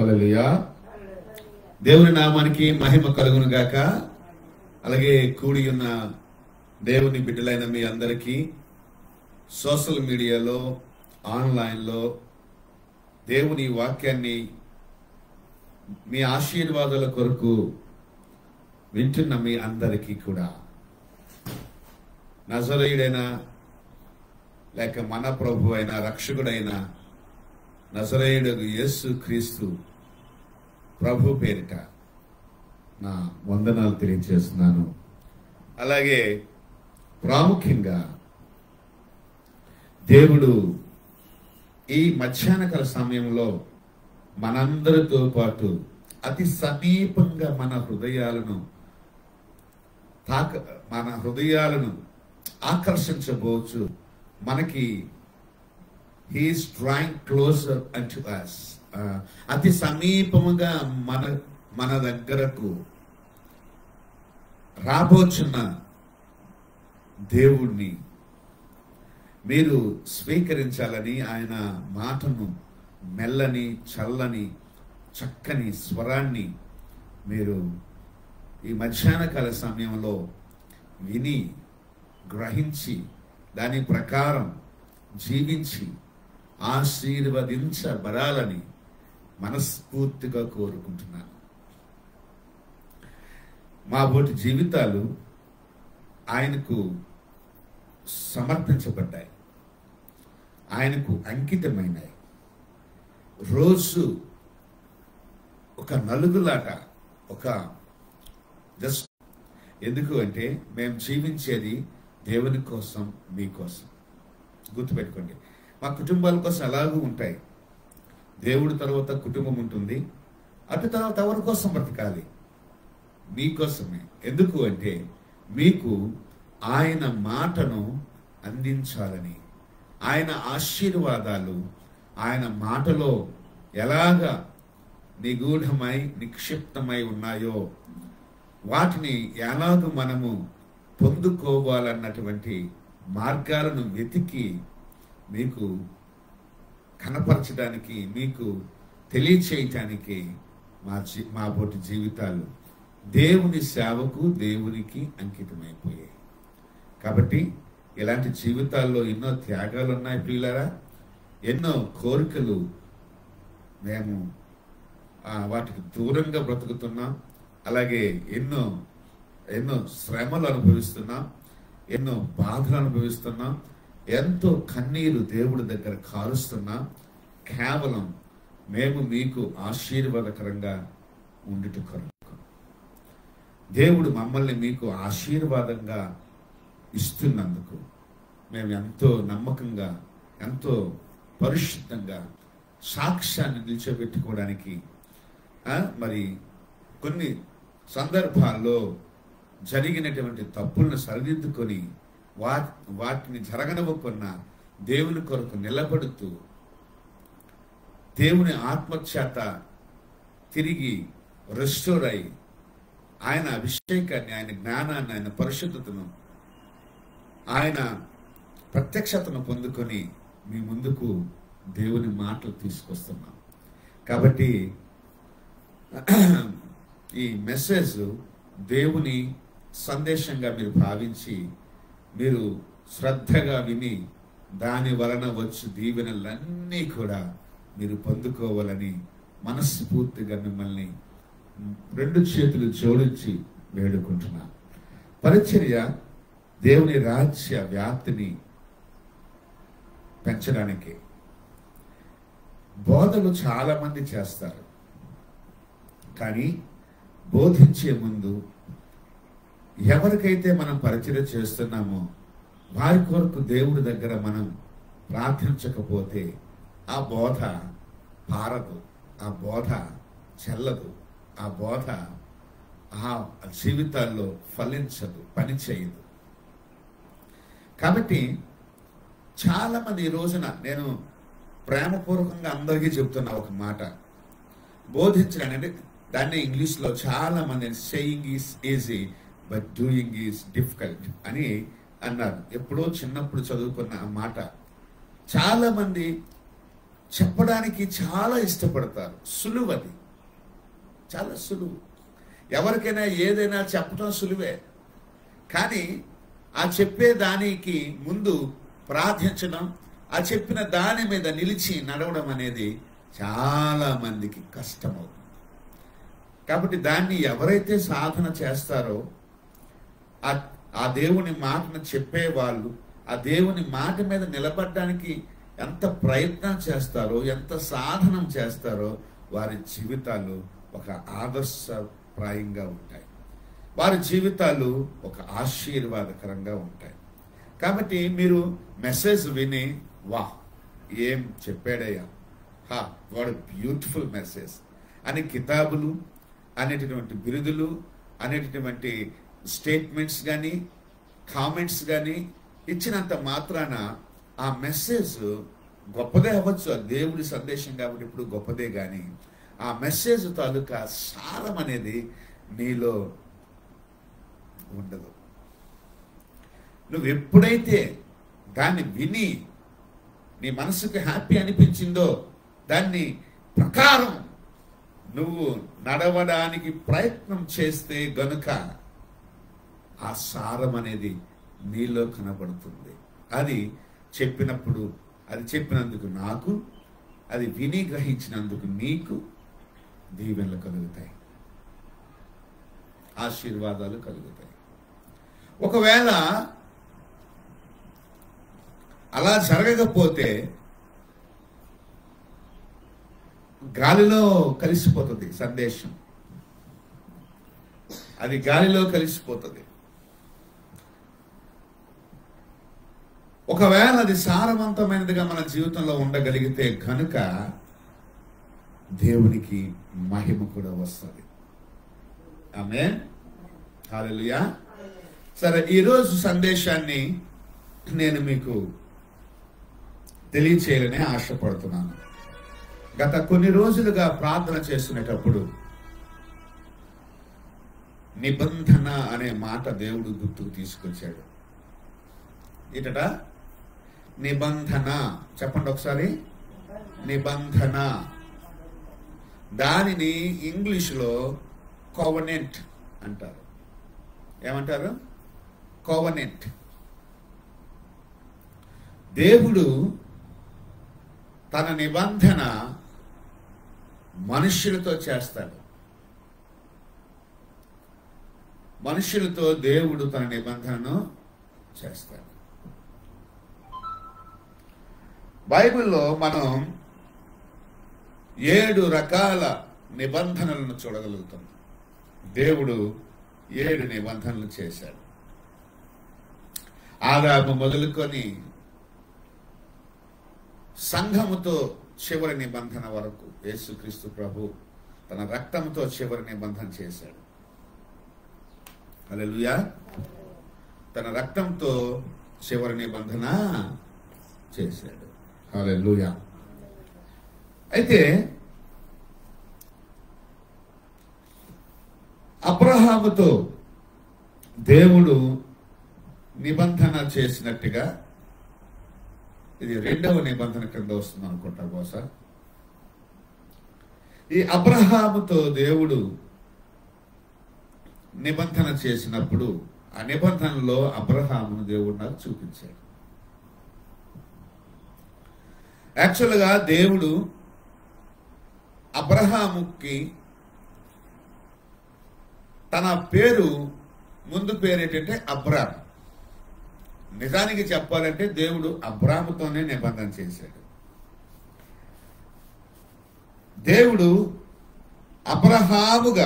హల్లెలూయా దేవుని నామానికి మహిమ కలుగును గాక అలాగే కూడి ఉన్న దేవుని బిడ్డలైన మీ అందరికీ సోషల్ మీడియాలో ఆన్లైన్లో దేవుని వాక్యాన్ని మీ ఆశీర్వాదాల కొరకు వింటున్న మీ అందరికీ కూడా నజరేయుడైన లేక మన ప్రభు అయిన రక్షకుడైన నజరేయుడు యేసు క్రీస్తు ప్రభు పేరిట నా వందనాలు తెలియజేస్తున్నాను అలాగే ప్రాముఖ్యంగా దేవుడు ఈ మధ్యాహ్నకాల సమయంలో మనందరితో పాటు అతి సమీపంగా మన హృదయాలను తాక మన హృదయాలను ఆకర్షించబోచు మనకి he's drawing closer and to us అతి సమీపముగా మన మన దగ్గరకు రాబోచున్న దేవుణ్ణి మీరు స్వీకరించాలని ఆయన మాటను మెల్లని చల్లని చక్కని స్వరాన్ని మీరు ఈ మధ్యాహ్నకాల సమయంలో విని గ్రహించి దాని ప్రకారం జీవించి ఆశీర్వదించబడాలని మనస్ఫూర్తిగా కోరుకుంటున్నాను మా బోటి జీవితాలు ఆయనకు సమర్పించబడ్డాయి ఆయనకు అంకితమైనాయి రోజు ఒక నలుగులాట ఒక జస్ట్ ఎందుకు అంటే మేము జీవించేది దేవుని కోసం మీకోసం గుర్తుపెట్టుకోండి మా కుటుంబాల కోసం ఎలాగూ ఉంటాయి దేవుడి తర్వాత కుటుంబం ఉంటుంది అటు తర్వాత ఎవరి కోసం బ్రతకాలి మీకోసమే ఎందుకు అంటే మీకు ఆయన మాటను అందించాలని ఆయన ఆశీర్వాదాలు ఆయన మాటలో ఎలాగా నిగూఢమై నిక్షిప్తమై ఉన్నాయో వాటిని ఎలాగ మనము పొందుకోవాలన్నటువంటి మార్గాలను వెతికి మీకు కనపరచడానికి మీకు తెలియచేయటానికి మా జీ మా బోటి జీవితాలు దేవుని సేవకు దేవునికి అంకితమైపోయాయి కాబట్టి ఇలాంటి జీవితాల్లో ఎన్నో త్యాగాలు ఉన్నాయి ప్రియులారా ఎన్నో కోరికలు మేము ఆ, వాటికి దూరంగా బ్రతుకుతున్నాం అలాగే ఎన్నో ఎన్నో శ్రమలు అనుభవిస్తున్నాం ఎన్నో బాధలు అనుభవిస్తున్నాం ఎంతో కన్నీరు దేవుడి దగ్గర కారుస్తున్నాం కేవలం మేము మీకు ఆశీర్వాదకరంగా ఉండుట కొరకు దేవుడు మమ్మల్ని మీకు ఆశీర్వాదంగా ఇస్తున్నందుకు మేము ఎంతో నమ్మకంగా ఎంతో పరిశుద్ధంగా సాక్ష్యాన్ని నిలిచోబెట్టుకోవడానికి ఆ, మరి కొన్ని సందర్భాల్లో జరిగినటువంటి తప్పులను సరిదిద్దుకొని వా వాటిని జరగనివ్వకున్న దేవుని కొరకు నిలబడుతూ దేవుని ఆత్మచేత తిరిగి రెస్టోర్ అయి ఆయన అభిషేకాన్ని ఆయన జ్ఞానాన్ని ఆయన పరిశుద్ధతను ఆయన ప్రత్యక్షతను పొందుకొని మీ ముందుకు దేవుని మాటలు తీసుకొస్తున్నాం కాబట్టి ఈ మెసేజ్ దేవుని సందేశంగా మీరు భావించి మీరు శ్రద్ధగా విని దాని వలన వచ్చు దీవెనలన్నీ కూడా మీరు పొందుకోవాలని మనస్ఫూర్తిగా మిమ్మల్ని రెండు చేతులు జోడించి వేడుకుంటున్నా పరిచర్య దేవుని రాజ్య వ్యాప్తిని పెంచడానికి బోధలు చాలా మంది చేస్తారు కానీ బోధించే ముందు ఎవరికైతే మనం పరిచయం చేస్తున్నామో వారి కొరకు దేవుడి దగ్గర మనం ప్రార్థించకపోతే ఆ బోధ పారదు ఆ బోధ చెల్లదు ఆ బోధ ఆ జీవితాల్లో ఫలించదు పని చేయదు కాబట్టి చాలా మంది ఈ రోజున నేను ప్రేమపూర్వకంగా అందరికీ చెప్తున్నా ఒక మాట బోధించడం అంటే దాన్ని ఇంగ్లీష్లో చాలా మంది saying is easy but doing is difficult అని అన్నారు ఎప్పుడో చిన్నప్పుడు చదువుకున్న ఆ మాట చాలా మంది చెప్పడానికి చాలా ఇష్టపడతారు సులువు అది చాలా సులువు ఎవరికైనా ఏదైనా చెప్పడం సులువే కానీ ఆ చెప్పే దానికి ముందు ప్రార్థించడం ఆ చెప్పిన దాని మీద నిలిచి నడవడం అనేది చాలా మందికి కష్టమవుతుంది కాబట్టి దాన్ని ఎవరైతే సాధన చేస్తారో ఆ ఆ దేవుని మాటను చెప్పేవాళ్ళు ఆ దేవుని మాట మీద నిలబడడానికి ఎంత ప్రయత్నం చేస్తారో ఎంత సాధనం చేస్తారో వారి జీవితాలు ఒక ఆదర్శప్రాయంగా ఉంటాయి వారి జీవితాలు ఒక ఆశీర్వాదకరంగా ఉంటాయి కాబట్టి మీరు మెసేజ్ విని వా ఏం చెప్పాడయ్యా హా వాడు బ్యూటిఫుల్ మెసేజ్ అని కితాబులు అనేటటువంటి బిరుదులు అనేటటువంటి స్టేట్మెంట్స్ కానీ కామెంట్స్ కానీ ఇచ్చినంత మాత్రాన ఆ మెసేజ్ గొప్పదే అవ్వచ్చు అది దేవుడి సందేశం కాబట్టి ఇప్పుడు గొప్పదే కానీ ఆ మెసేజ్ తాలూకా సారం అనేది నీలో ఉండదు నువ్వు ఎప్పుడైతే దాన్ని విని నీ మనసుకు హ్యాపీ అనిపించిందో దాన్ని ప్రకారం నువ్వు నడవడానికి ప్రయత్నం చేస్తే గనుక ఆ సారం అనేది నీలో కనబడుతుంది అది చెప్పినప్పుడు అది చెప్పినందుకు నాకు అది విని గ్రహించినందుకు నీకు దీవెనలు కలుగుతాయి ఆశీర్వాదాలు కలుగుతాయి ఒకవేళ అలా జరగకపోతే గాలిలో కలిసిపోతుంది సందేశం అది గాలిలో కలిసిపోతుంది ఒకవేళ అది సారవంతమైనదిగా మన జీవితంలో ఉండగలిగితే కనుక దేవునికి మహిమ కూడా వస్తుంది ఆమె హాలెలుయా సరే ఈరోజు సందేశాన్ని నేను మీకు తెలియచేయాలని ఆశపడుతున్నాను గత కొన్ని రోజులుగా ప్రార్థన చేస్తున్నటప్పుడు నిబంధన అనే మాట దేవుడు గుర్తుకు తీసుకొచ్చాడు ఇటట నిబంధన చెప్పండి ఒకసారి నిబంధన దానిని ఇంగ్లీష్లో కోవనెంట్ అంటారు ఏమంటారు కోవనెంట్ దేవుడు తన నిబంధన మనుష్యులతో చేస్తాడు మనుష్యులతో దేవుడు తన నిబంధనను చేస్తాడు బైబిల్లో మనం ఏడు రకాల నిబంధనలను చూడగలుగుతాం దేవుడు ఏడు నిబంధనలు చేశాడు ఆదాము మొదలుకొని సంఘముతో చివరి నిబంధన వరకు యేసుక్రీస్తు ప్రభు తన రక్తంతో చివరి నిబంధన చేశాడు హల్లెలూయా తన రక్తంతో చివరి నిబంధన చేశాడు హల్లెలూయా అయితే అబ్రహాముతో దేవుడు నిబంధన చేసినట్టుగా ఇది రెండవ నిబంధన కింద వస్తుంది అనుకుంటా బహుశా ఈ అబ్రహాముతో దేవుడు నిబంధన చేసినప్పుడు ఆ నిబంధనలో అబ్రహామును దేవుడు నాకు చూపించాడు యాక్చువల్గా దేవుడు అబ్రహాముకి తన పేరు ముందు పేరు ఏంటంటే అబ్రామ్ నిజానికి చెప్పాలంటే దేవుడు అబ్రాముతోనే నిబంధన చేశాడు దేవుడు అబ్రహాముగా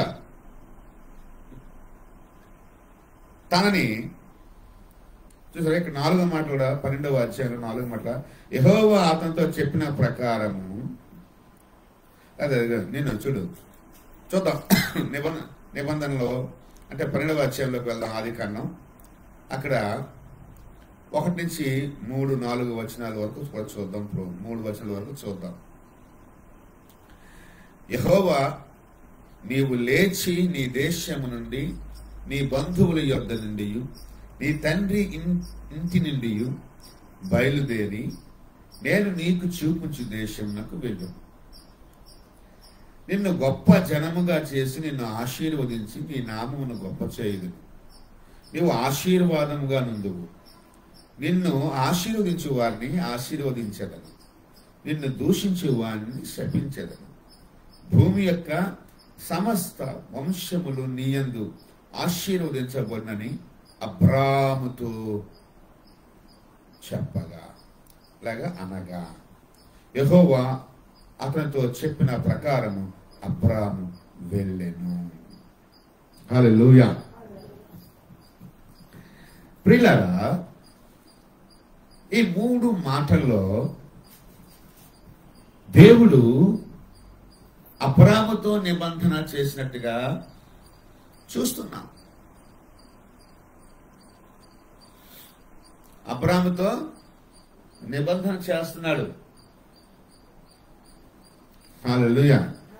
తనని చూసారా ఇక్కడ నాలుగో మాట కూడా పన్నెండవ అధ్యాయంలో నాలుగో మాట యహోవా అతనితో చెప్పిన ప్రకారము అదే అదే నేను చూడు చూద్దాం నిబంధన నిబంధనలో అంటే పన్నెండవ అధ్యాయంలోకి వెళ్దాం ఆది కాండం అక్కడ ఒకటి నుంచి మూడు నాలుగు వచనాల వరకు కూడా చూద్దాం ఇప్పుడు మూడు వచనాల వరకు చూద్దాం యహోవా నీవు లేచి నీ దేశము నుండి నీ బంధువుల యొద్ద నుండి నీ తండ్రి ఇన్- ఇంటి నుండి బయలుదేరి నేను నీకు చూపించు దేశమునకు వెళ్ళు నిన్ను గొప్ప జనముగా చేసి నిన్ను ఆశీర్వదించి నీ నామమును గొప్ప చేయదు నీవు ఆశీర్వాదముగా నుందువు నిన్ను ఆశీర్వదించు వారిని ఆశీర్వదించదను నిన్ను దూషించు వారిని శపించదను భూమి యొక్క సమస్త వంశములు నీయందు ఆశీర్వదించబడినని అబ్రాముతో చెప్పగా లేక అనగా యెహోవా అతనితో చెప్పిన ప్రకారము అబ్రాము వెళ్ళెను హల్లెలూయా ప్రియులారా ఈ మూడు మాటల్లో దేవుడు అబ్రాముతో నిబంధన చేసినట్టుగా చూస్తున్నాం అబ్రాముతో నిబంధన చేస్తున్నాడు హల్లెలూయా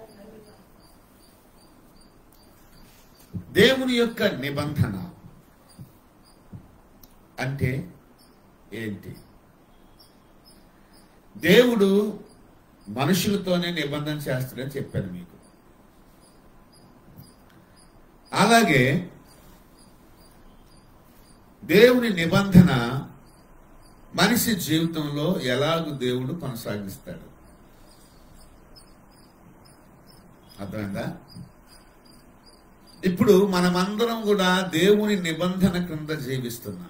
దేవుని యొక్క నిబంధన అంటే ఏంటి దేవుడు మనుషులతోనే నిబంధన చేస్తాడని చెప్పాను మీకు అలాగే దేవుని నిబంధన మనిషి జీవితంలో ఎలాగూ దేవుడు కొనసాగిస్తాడు అర్థమైందా ఇప్పుడు మనమందరం కూడా దేవుని నిబంధన క్రింద జీవిస్తున్నాం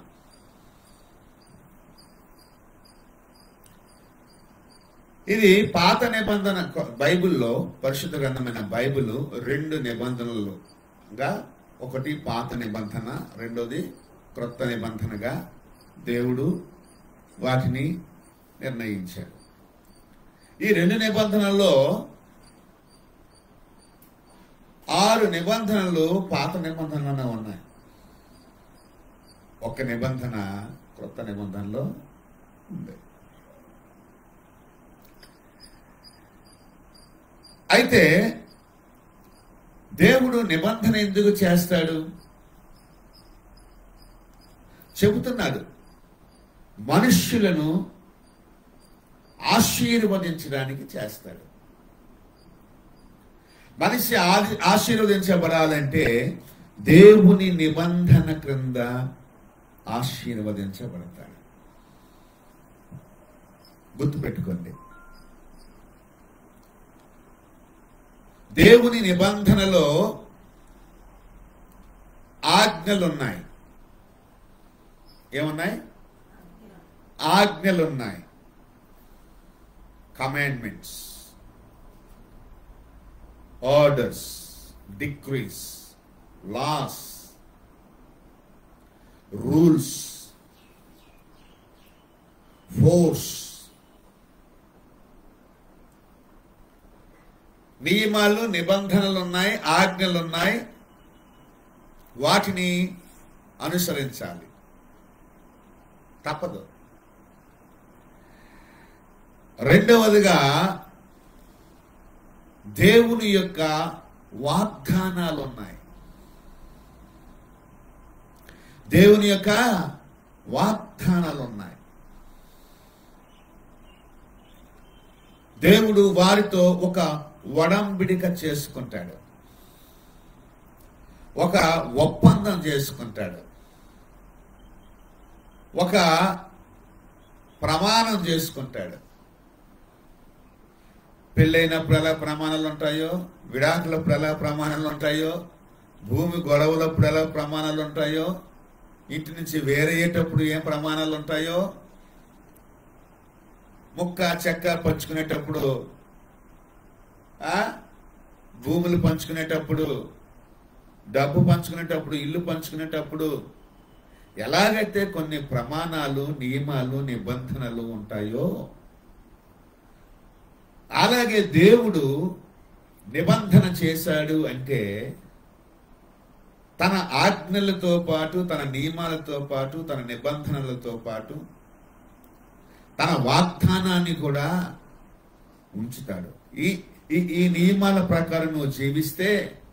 ఇది పాత నిబంధన బైబిల్లో పరిశుద్ధ గ్రంథమైన బైబిల్ రెండు నిబంధనలుగా ఒకటి పాత నిబంధన రెండోది క్రొత్త నిబంధనగా దేవుడు వాటిని నిర్ణయించాడు ఈ రెండు నిబంధనల్లో ఆరు నిబంధనలు పాత నిబంధనలోనే ఉన్నాయి ఒక నిబంధన క్రొత్త నిబంధనలో ఉంది అయితే దేవుడు నిబంధన ఎందుకు చేస్తాడు చెబుతున్నాడు మనుష్యులను ఆశీర్వదించడానికి చేస్తాడు మనిషి ఆది- ఆశీర్వదించబడాలంటే దేవుని నిబంధన క్రింద ఆశీర్వదించబడతాడు గుర్తుపెట్టుకోండి దేవుని నిబంధనలో ఆజ్ఞలున్నాయి ఏమున్నాయి ఆజ్ఞలున్నాయి commandments orders decrees laws rules force నియమాలు నిబంధనలు ఉన్నాయి ఆజ్ఞలు ఉన్నాయి వాటిని అనుసరించాలి తప్పదు రెండవదిగా దేవుని యొక్క వాగ్దానాలు ఉన్నాయి దేవుని యొక్క వాగ్దానాలు ఉన్నాయి దేవుడు వారితో ఒక వడంబిడిక చేసుకుంటాడు ఒక ఒప్పందం చేసుకుంటాడు ఒక ప్రమాణం చేసుకుంటాడు పెళ్ళైనప్పుడు ఎలా ప్రమాణాలు ఉంటాయో విడాకులప్పుడు ఎలా ప్రమాణాలు ఉంటాయో భూమి గొడవలప్పుడు ఎలా ప్రమాణాలు ఉంటాయో ఇంటి నుంచి వేరయ్యేటప్పుడు ఏం ప్రమాణాలు ఉంటాయో ముక్క చెక్క పంచుకునేటప్పుడు ఆ భూములు పంచుకునేటప్పుడు డబ్బు పంచుకునేటప్పుడు ఇల్లు పంచుకునేటప్పుడు ఎలాగైతే కొన్ని ప్రమాణాలు నియమాలు నిబంధనలు ఉంటాయో అలాగే దేవుడు నిబంధన చేశాడు అంటే తన ఆజ్ఞలతో పాటు తన నియమాలతో పాటు తన నిబంధనలతో పాటు తన వాగ్దానాన్ని కూడా ఉంచుతాడు ఈ ఈ ఈ నియమాల ప్రకారం నువ్వు జీవిస్తే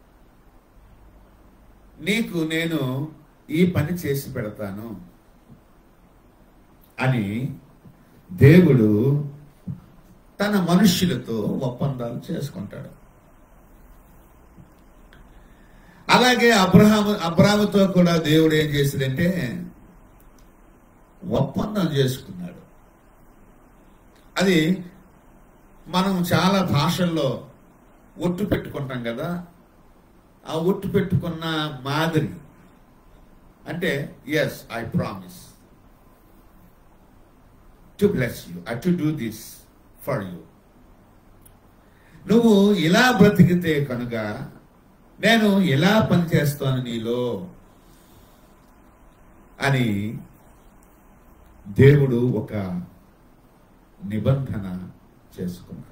నీకు నేను ఈ పని చేసి పెడతాను అని దేవుడు తన మనుష్యులతో ఒప్పందాలు చేసుకుంటాడు అలాగే అబ్రహాము అబ్రాముతో కూడా దేవుడు ఏం చేశాడంటే ఒప్పందం చేసుకున్నాడు అది మనం చాలా భాషల్లో ఒట్టు పెట్టుకుంటాం కదా ఆ ఒట్టు పెట్టుకున్న మాదిరి అంటే yes I promise to bless you I to do this for you నువ్వు ఇలా బ్రతికితే కనుక నేను ఎలా పనిచేస్తాను నీలో అని దేవుడు ఒక నిబంధన చేసుకున్నాడు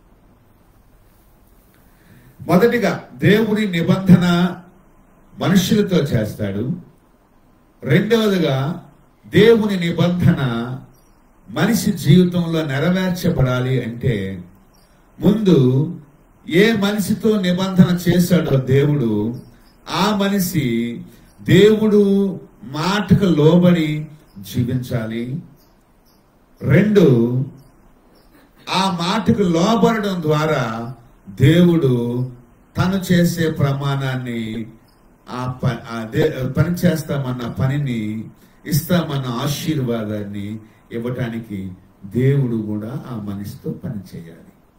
మొదటిగా దేవుడి నిబంధన మనుషులతో చేస్తాడు రెండవదిగా దేవుని నిబంధన మనిషి జీవితంలో నెరవేర్చబడాలి అంటే ముందు ఏ మనిషితో నిబంధన చేశాడో దేవుడు ఆ మనిషి దేవుడు మాటకు లోబడి జీవించాలి రెండు ఆ మాటకు లోబడడం ద్వారా దేవుడు తను చేసే ప్రమాణాన్ని ఆ ప- ఆ దే- పని చేస్తామన్న పనిని ఇస్తామన్న ఆశీర్వాదాన్ని ఇవ్వటానికి దేవుడు కూడా ఆ మనిషితో పని చేయాలి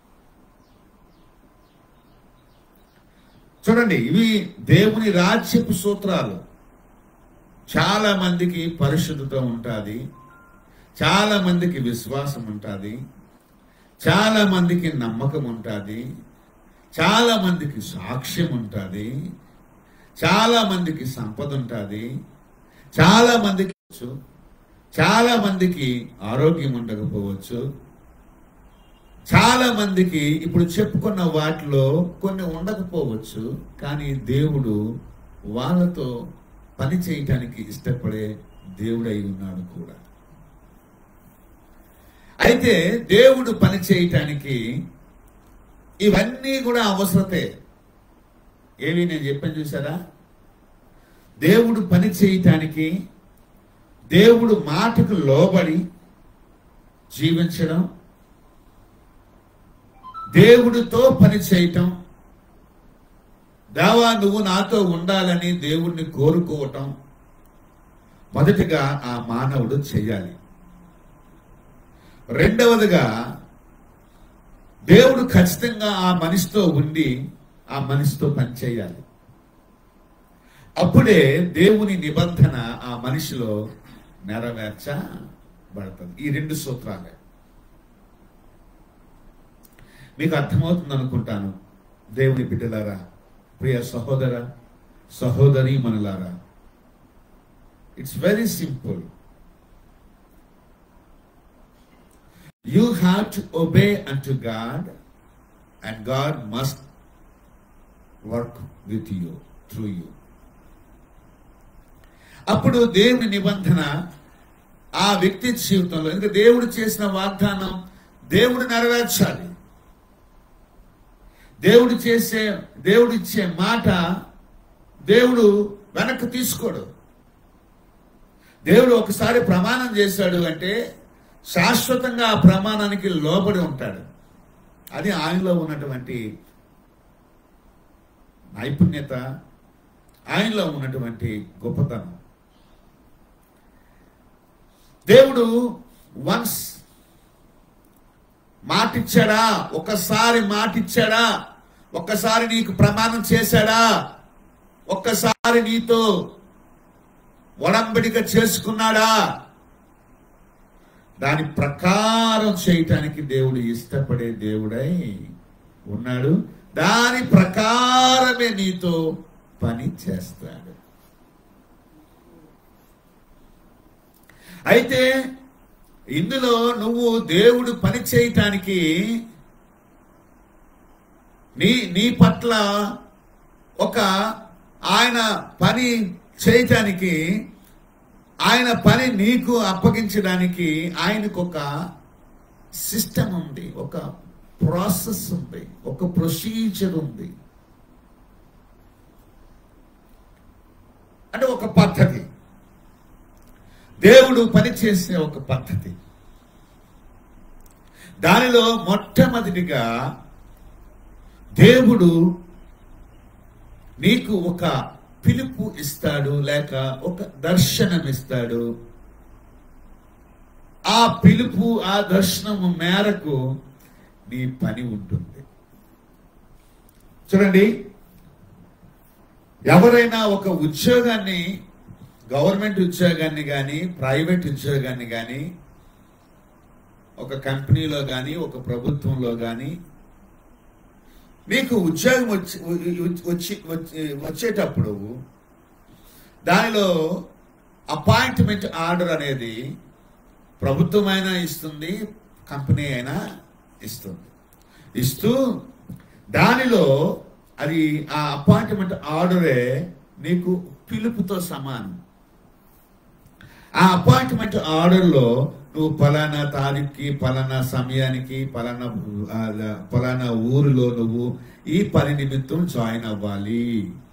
చూడండి ఇవి దేవుని రాజ్యపు సూత్రాలు చాలా మందికి పరిశుద్ధత ఉంటుంది చాలా మందికి విశ్వాసం ఉంటుంది చాలా మందికి నమ్మకం ఉంటుంది చాలా మందికి సాక్ష్యం ఉంటుంది చాలా మందికి సంపద ఉంటుంది చాలా మందికి చాలా మందికి ఆరోగ్యం ఉండకపోవచ్చు చాలా మందికి ఇప్పుడు చెప్పుకున్న వాటిలో కొన్ని ఉండకపోవచ్చు కానీ దేవుడు వాళ్ళతో పని చేయటానికి ఇష్టపడే దేవుడై ఉన్నాడు కూడా అయితే దేవుడు పని చేయటానికి ఇవన్నీ కూడా అవసరతే ఏవి నేను చెప్పాను చూసారా దేవుడు పని చేయటానికి దేవుడు మాటకు లోబడి జీవించడం దేవుడితో పని చేయటం దేవా నువ్వు నాతో ఉండాలని దేవుణ్ణి కోరుకోవటం మొదటిగా ఆ మానవుడు చేయాలి రెండవదిగా దేవుడు ఖచ్చితంగా ఆ మనిషితో ఉండి ఆ మనిషితో పనిచేయాలి అప్పుడే దేవుని నిబంధన ఆ మనిషిలో నెరవేర్చబడుతుంది ఈ రెండు సూత్రాలే మీకు అర్థమవుతుంది అనుకుంటాను దేవుని బిడ్డలారా ప్రియ సహోదర సహోదరి మనులారా it's very simple you have to obey unto God and God must work with you through you అప్పుడు దేవుని నిబంధన ఆ వ్యక్తి జీవితంలో ఇంకా దేవుడు చేసిన వాగ్దానం దేవుడు నెరవేర్చాలి దేవుడు చేసే దేవుడు ఇచ్చే మాట దేవుడు వెనక్కి తీసుకోడు దేవుడు ఒకసారి ప్రమాణం చేశాడు అంటే శాశ్వతంగా ఆ ప్రమాణానికి లోబడి ఉంటాడు అది ఆయనలో ఉన్నటువంటి నైపుణ్యత ఆయనలో ఉన్నటువంటి గొప్పతనం దేవుడు వన్స్ మాటిచ్చాడా ఒక్కసారి మాటిచ్చాడా ఒక్కసారి నీకు ప్రమాణం చేశాడా ఒక్కసారి నీతో ఒడంబడిక చేసుకున్నాడా దాని ప్రకారం చేయటానికి దేవుడు ఇష్టపడే దేవుడై ఉన్నాడు దాని ప్రకారమే నీతో పని చేస్తాడు అయితే ఇందులో నువ్వు దేవుడు పని చేయటానికి నీ నీ పట్ల ఒక ఆయన పని చేయటానికి ఆయన పని నీకు అప్పగించడానికి ఆయనకు ఒక సిస్టమ్ ఉంది ఒక ప్రాసెస్ ఉంది ఒక ప్రొసీజర్ ఉంది అంటే ఒక పద్ధతి దేవుడు పనిచేసే ఒక పద్ధతి దానిలో మొట్టమొదటిగా దేవుడు నీకు ఒక పిలుపు ఇస్తాడు లేక ఒక దర్శనం ఇస్తాడు ఆ పిలుపు ఆ దర్శనము మేరకు నీ పని ఉంటుంది చూడండి ఎవరైనా ఒక ఉద్యోగాన్ని గవర్నమెంట్ ఉద్యోగాన్ని కానీ ప్రైవేట్ ఉద్యోగాన్ని కానీ ఒక కంపెనీలో కానీ ఒక ప్రభుత్వంలో కానీ మీకు ఉద్యోగం వచ్చి వచ్చి వచ్చి- వచ్చేటప్పుడు దానిలో అపాయింట్మెంట్ ఆర్డర్ అనేది ప్రభుత్వం అయినా ఇస్తుంది కంపెనీ అయినా ఇస్తుంది ఇస్తూ దానిలో అది ఆ అపాయింట్మెంట్ ఆర్డరే నీకు పిలుపుతో సమానం ఆ అపాయింట్మెంట్ ఆర్డర్లో నువ్వు పలానా తారీఖుకి పలానా సమయానికి పలానా ఆ, పలానా ఊరిలో నువ్వు ఈ పని నిమిత్తం జాయిన్ అవ్వాలి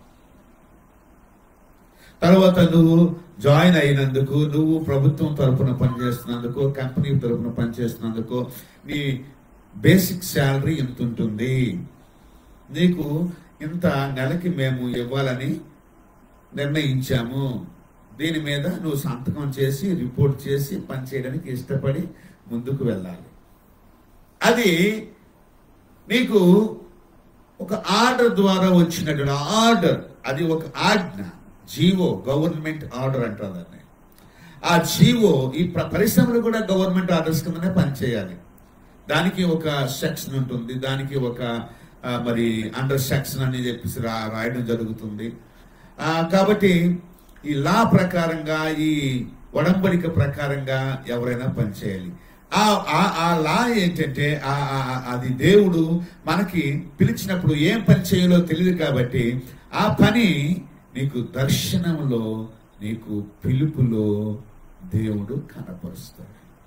తర్వాత నువ్వు జాయిన్ అయినందుకు నువ్వు ప్రభుత్వం తరపున పనిచేస్తున్నందుకు కంపెనీ తరపున పనిచేస్తున్నందుకు నీ బేసిక్ శాలరీ ఎంత ఉంటుంది నీకు ఇంత నెలకి మేము ఇవ్వాలని నిర్ణయించాము దీని మీద నువ్వు సంతకం చేసి రిపోర్ట్ చేసి పనిచేయడానికి ఇష్టపడి ముందుకు వెళ్ళాలి అది నీకు ఒక ఆర్డర్ ద్వారా వచ్చినటువంటి ఆర్డర్ అది ఒక ఆజ్ఞ జీవో గవర్నమెంట్ ఆర్డర్ అంటారు దాన్ని ఆ జీవో ఈ ప్ర- పరిశ్రమలు కూడా గవర్నమెంట్ ఆర్డర్స్ కిందనే పనిచేయాలి దానికి ఒక సెక్షన్ ఉంటుంది దానికి ఒక ఆ, మరి అండర్ సెక్షన్ అని చెప్పేసి రా రాయడం జరుగుతుంది ఆ, కాబట్టి ఈ లా ప్రకారంగా ఈ ఒడంబడిక ప్రకారంగా ఎవరైనా పనిచేయాలి ఆ ఆ- ఆ లా ఏంటంటే ఆ ఆ- ఆ- అది దేవుడు మనకి పిలిచినప్పుడు ఏం పని చేయాలో తెలియదు కాబట్టి ఆ పని నీకు దర్శనంలో నీకు పిలుపులో దేవుడు కనపరుస్తాడు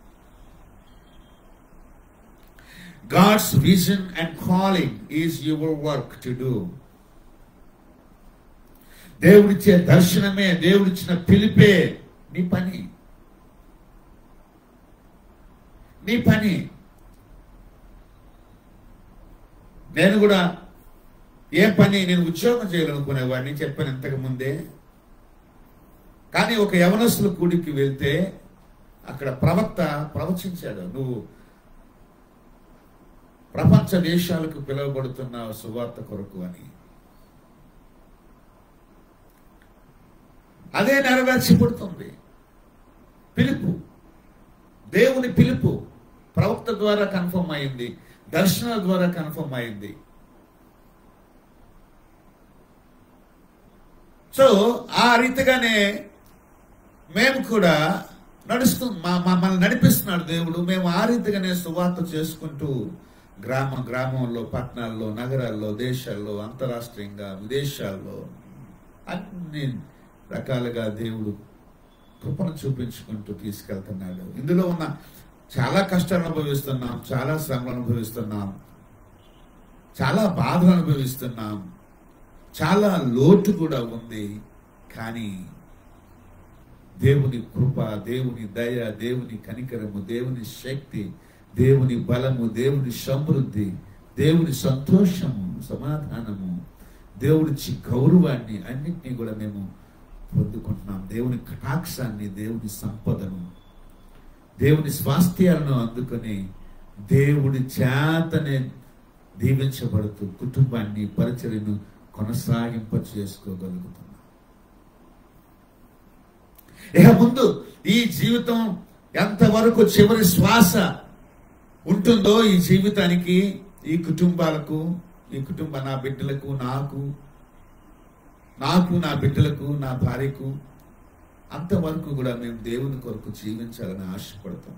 God's vision and calling is your work to do. దేవుడిచ్చే దర్శనమే దేవుడిచ్చిన పిలిపే నీ పని నీ పని నేను కూడా ఏ పని నేను ఉద్యోగం చేయాలనుకునేవాడిని చెప్పాను ఇంతకు ముందే కానీ ఒక యవనస్తుల కూడికి వెళ్తే అక్కడ ప్రవక్త ప్రవచించాడు నువ్వు ప్రపంచ దేశాలకు పిలువబడుతున్న సువార్త కొరకు అని అదే నెరవేర్చబడుతుంది పిలుపు దేవుని పిలుపు ప్రవక్త ద్వారా కన్ఫర్మ్ అయింది దర్శనాల ద్వారా కన్ఫర్మ్ అయింది సో ఆ రీతిగానే మేము కూడా నడుస్తూ మా మమ్మల్ని నడిపిస్తున్నాడు దేవుడు మేము ఆ రీతిగానే సువార్త చేసుకుంటూ గ్రామ గ్రామంలో పట్టణాల్లో నగరాల్లో దేశాల్లో అంతరాష్ట్రీయంగా విదేశాల్లో అన్ని రకాలుగా దేవుడు కృపను చూపించుకుంటూ తీసుకెళ్తున్నాడు ఇందులో ఉన్న చాలా కష్టాలు అనుభవిస్తున్నాం చాలా శ్రమలు అనుభవిస్తున్నాం చాలా బాధలు అనుభవిస్తున్నాం చాలా లోటు కూడా ఉంది కానీ దేవుని కృప దేవుని దయ దేవుని కనికరము దేవుని శక్తి దేవుని బలము దేవుని సమృద్ధి దేవుని సంతోషము సమాధానము దేవుడిచ్చి గౌరవాన్ని అన్నింటినీ కూడా మేము పొందుకుంటున్నాం దేవుని కటాక్షాన్ని దేవుని సంపదను దేవుని స్వాస్థ్యాలను అందుకొని దేవుడి చేతనే దీవించబడుతూ కుటుంబాన్ని పరిచర్యను కొనసాగింప చేసుకోగలుగుతున్నాం ఇక ముందు ఈ జీవితం ఎంతవరకు చివరి శ్వాస ఉంటుందో ఈ జీవితానికి ఈ కుటుంబాలకు ఈ కుటుంబ నా బిడ్డలకు నాకు నాకు నా బిడ్డలకు నా భార్యకు అంతవరకు కూడా మేము దేవుని కొరకు జీవించాలని ఆశపడుతున్నాం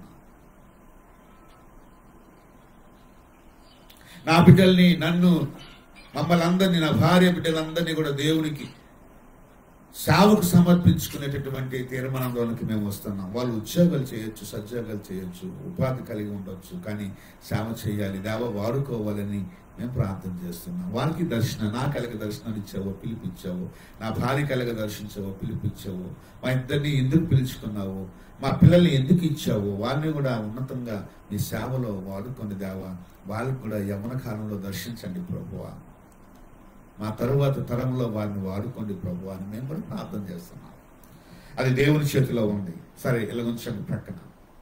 నా బిడ్డల్ని నన్ను మమ్మల్ని అందరినీ నా భార్య బిడ్డలందరినీ కూడా దేవునికి సేవకు సమర్పించుకునేటటువంటి తీర్మానంలోనికి మేము వస్తున్నాం వాళ్ళు ఉద్యోగాలు చేయొచ్చు సద్యోగాలు చేయొచ్చు ఉపాధి కలిగి ఉండొచ్చు కానీ సేవ చేయాలి దేవ వాడుకోవాలని మేము ప్రార్థన చేస్తున్నాం వారికి దర్శనం నా కలగ దర్శనాలు ఇచ్చావో పిలిపించావు నా భార్య కలగ దర్శించావో పిలిపించావు మా ఇద్దరిని ఎందుకు పిలుచుకున్నావు మా పిల్లల్ని ఎందుకు ఇచ్చావు వారిని కూడా ఉన్నతంగా మీ సేవలో వాడుకొని దేవా వాళ్ళకి కూడా యవన కాలంలో దర్శించండి ప్రభువా మా తరువాత తరంలో వారిని వాడుకోండి ప్రభు అని మేము కూడా ప్రార్థన చేస్తున్నాం అది దేవుని చేతిలో ఉంది సరే ఇలా ఉంచండి ప్రక్కన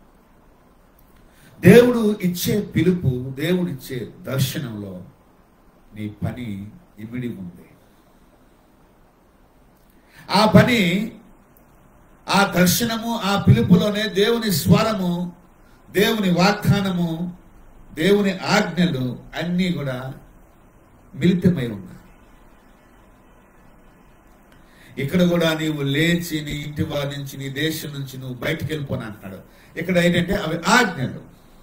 దేవుడు ఇచ్చే పిలుపు దేవుడు ఇచ్చే దర్శనంలో నీ పని ఇమిడి ఉంది ఆ పని ఆ దర్శనము ఆ పిలుపులోనే దేవుని స్వరము దేవుని వాగ్దానము దేవుని ఆజ్ఞలు అన్నీ కూడా మిళితమై ఉన్నాయి ఇక్కడ కూడా నీవు లేచి నీ ఇంటి వారి నుంచి నీ దేశం నుంచి నువ్వు బయటికి వెళ్ళిపోను అంటున్నాడు ఇక్కడ ఏంటంటే అవి ఆజ్ఞలు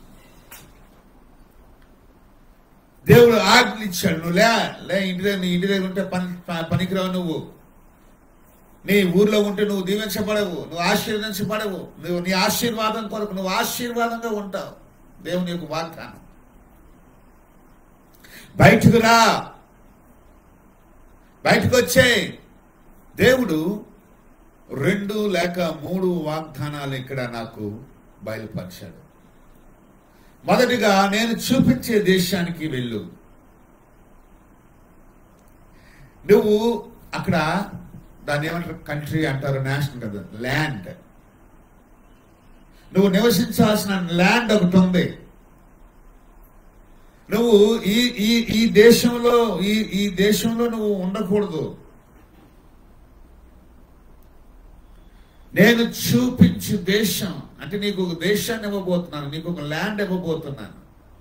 దేవుడు ఆజ్ఞలు ఇచ్చాడు నువ్వు లే లే ఇంటి దగ్గర నీ ఇంటి దగ్గర ఉంటే పని ప- పనికిరావు నువ్వు నీ ఊర్లో ఉంటే నువ్వు దీవించబడవు నువ్వు ఆశీర్వదించబడవు నువ్వు నీ ఆశీర్వాదం కొరకు నువ్వు ఆశీర్వాదంగా ఉంటావు దేవుని యొక్క వాగ్దానం బయటకు రా బయటకు వచ్చే దేవుడు రెండు లేక మూడు వాగ్దానాలు ఇక్కడ నాకు బయలుపరిచాడు మొదటిగా నేను చూపించే దేశానికి వెళ్ళు నువ్వు అక్కడ దాన్ని ఏమంటారు కంట్రీ అంటారు నేషనల్ కదా ల్యాండ్ నువ్వు నివసించాల్సిన ల్యాండ్ ఒకటి ఉంది నువ్వు ఈ ఈ ఈ దేశంలో ఈ ఈ దేశంలో నువ్వు ఉండకూడదు నేను చూపించు దేశం అంటే నీకు ఒక దేశాన్ని ఇవ్వబోతున్నాను నీకు ఒక ల్యాండ్ ఇవ్వబోతున్నాను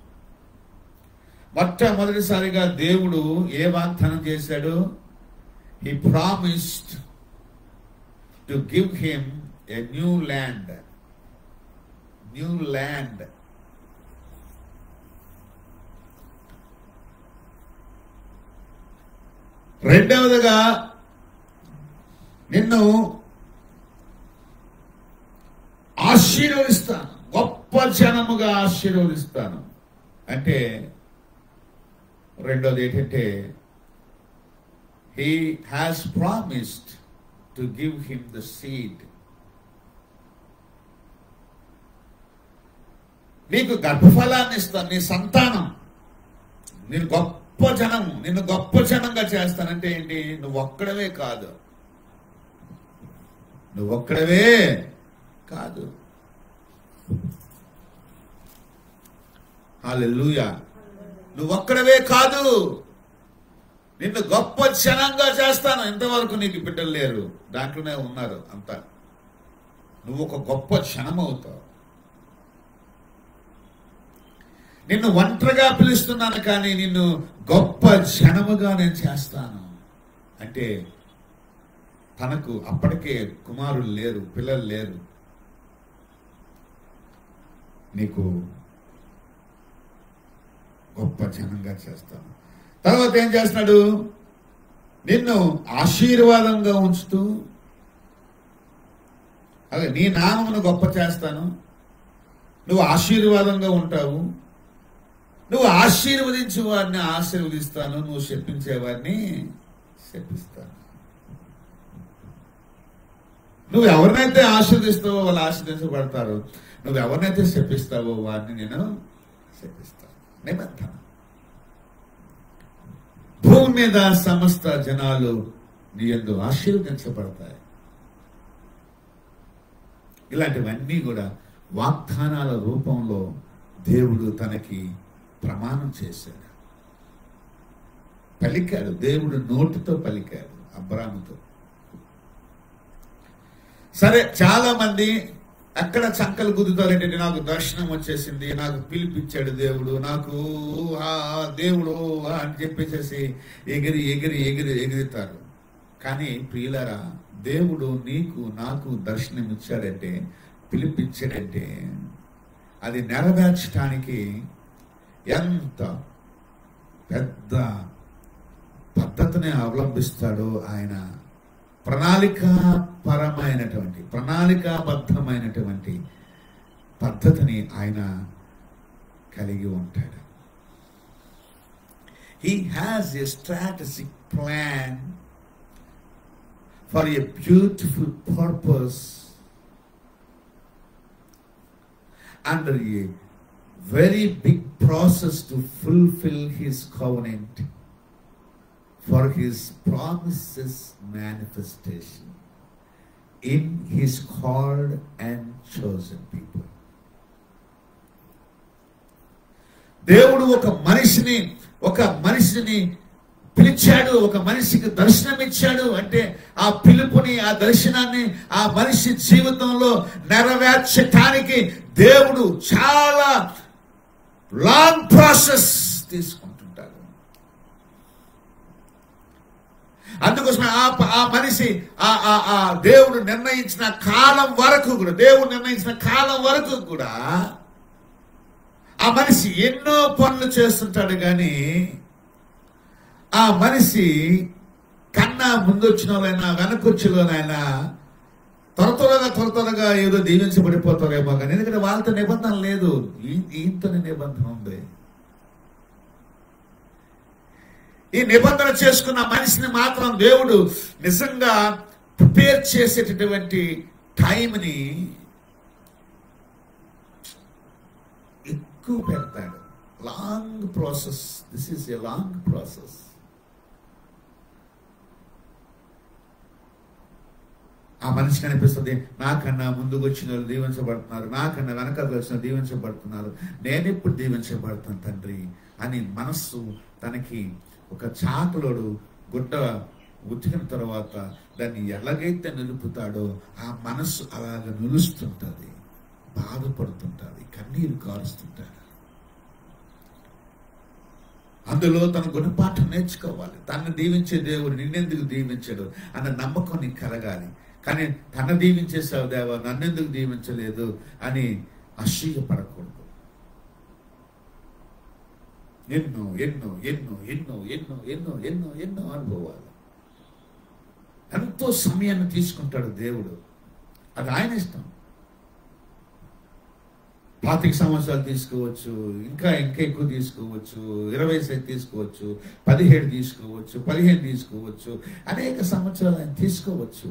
మొట్టమొదటిసారిగా దేవుడు ఏ వాగ్దానం చేశాడు he promised to give him a new land new land రెండవదిగా నిన్ను ఆశీర్వదిస్తాను గొప్ప జనముగా ఆశీర్వదిస్తాను అంటే రెండోది ఏంటంటే he has promised to give him the seed నీకు గర్భఫలాన్ని ఇస్తాను నీ సంతానం నేను గొప్ప జనం నిన్ను గొప్ప జనంగా చేస్తానంటే ఏంటి నువ్వు ఒక్కడవే కాదు నువ్వు ఒక్కడవే కాదు హల్లెలూయా నువ్వు ఒక్కడవే కాదు నిన్ను గొప్ప జనంగా చేస్తాను ఇంతవరకు నీకు బిడ్డలు లేరు దాంట్లోనే ఉన్నారు అంతా నువ్వు ఒక గొప్ప జనం అవుతావు నిన్ను ఒంటరిగా పిలుస్తున్నాను కానీ నిన్ను గొప్ప జనముగా నేను చేస్తాను అంటే తనకు అప్పటికే కుమారులు లేరు పిల్లలు లేరు నీకు గొప్ప జనంగా చేస్తాను తర్వాత ఏం చేస్తున్నాడు నిన్ను ఆశీర్వాదంగా ఉంచుతూ అదే నీ నామమును గొప్ప చేస్తాను నువ్వు ఆశీర్వాదంగా ఉంటావు నువ్వు ఆశీర్వదించే వారిని ఆశీర్వదిస్తాను నువ్వు శపించే వారిని శపిస్తాను నువ్వు ఎవరినైతే ఆశీర్దిస్తావో వాళ్ళు ఆశీర్దించబడతారు నువ్వు ఎవరినైతే శపిస్తావో వారిని నేను శపిస్తాను నిబంధన భూమి మీద సమస్త జనాలు నీ ఎందు ఆశీర్వదించబడతాయి ఇలాంటివన్నీ కూడా వాగ్దానాల రూపంలో దేవుడు తనకి ప్రమాణం చేశాడు పలికాడు దేవుడు నోటితో పలికాడు అబ్రాముతో సరే చాలా మంది అక్కడ చంకలు గుద్దుతారంటే నాకు దర్శనం వచ్చేసింది నాకు పిలిపించాడు దేవుడు నాకు ఆ దేవుడు ఆ అని చెప్పేసేసి ఎగిరి ఎగిరి ఎగిరి ఎగిరితారు కానీ ప్రియులరా దేవుడు నీకు నాకు దర్శనం ఇచ్చాడంటే పిలిపించాడంటే అది నెరవేర్చడానికి ఎంత పెద్ద పద్ధతిని అవలంబిస్తాడో ఆయన ప్రణాళికాపరమైనటువంటి ప్రణాళికాబద్ధమైనటువంటి పద్ధతిని ఆయన కలిగి ఉంటాడు he has a strategic plan for a beautiful purpose under a very big process to fulfill his covenant for his promises manifestation in his called and chosen people. దేవుడు ఒక మనిషిని ఒక మనిషిని పిలిచాడు ఒక మనిషికి దర్శనం ఇచ్చాడు అంటే ఆ పిలుపుని ఆ దర్శనాన్ని ఆ మనిషి జీవితంలో నెరవేర్చటానికి దేవుడు చాలా లాంగ్ ప్రాసెస్ తీసుకుంటుంటాడు అందుకోసమే ఆ ఆ మనిషి ఆ ఆ ఆ దేవుడు నిర్ణయించిన కాలం వరకు కూడా దేవుడు నిర్ణయించిన కాలం వరకు కూడా ఆ మనిషి ఎన్నో పనులు చేస్తుంటాడు కానీ ఆ మనిషి కన్నా ముందొచ్చిన వాళ్ళైనా వెనకొచ్చిన వాళ్ళైనా త్వర త్వరగా త్వర త్వరగా ఏదో దీవించబడిపోతారేమో కానీ ఎందుకంటే వాళ్ళతో నిబంధన లేదు ఈ- ఈయనతోనే నిబంధన ఉంది ఈ నిబంధన చేసుకున్న మనిషిని మాత్రం దేవుడు నిజంగా ప్రిపేర్ చేసేటటువంటి టైంని ఎక్కువ పెడతాడు long process this is a long process ఆ మనిషికి అనిపిస్తుంది నాకన్నా ముందుకు వచ్చిన వాళ్ళు దీవించబడుతున్నారు నాకన్నా వెనకాల వచ్చిన వాళ్ళు దీవించబడుతున్నారు నేను ఇప్పుడు దీవించబడతాను తండ్రి అని మనస్సు తనకి ఒక చాకులోడు గుడ్డ ఉతికిన తర్వాత దాన్ని ఎలాగైతే నిలుపుతాడో ఆ మనస్సు అలాగ నిలుస్తుంటుంది బాధపడుతుంటుంది కన్నీరు కారుస్తుంటాడు అందులో తన గుణపాఠం నేర్చుకోవాలి తను దీవించే దేవుడు నిన్నెందుకు దీవించడు అన్న నమ్మకం నీకు కలగాలి కానీ తన దీవించేసావు దేవా నన్నెందుకు దీవించలేదు అని అసూయ పడకూడదు ఎన్నో ఎన్నో ఎన్నో ఎన్నో ఎన్నో ఎన్నో ఎన్నో ఎన్నో అనుభవాలు ఎంతో సమయాన్ని తీసుకుంటాడు దేవుడు అది ఆయన ఇష్టం పాతిక సంవత్సరాలు తీసుకోవచ్చు ఇంకా ఇంకా ఎక్కువ తీసుకోవచ్చు ఇరవై సైతం తీసుకోవచ్చు పదిహేడు తీసుకోవచ్చు పదిహేను తీసుకోవచ్చు అనేక సంవత్సరాలు ఆయన తీసుకోవచ్చు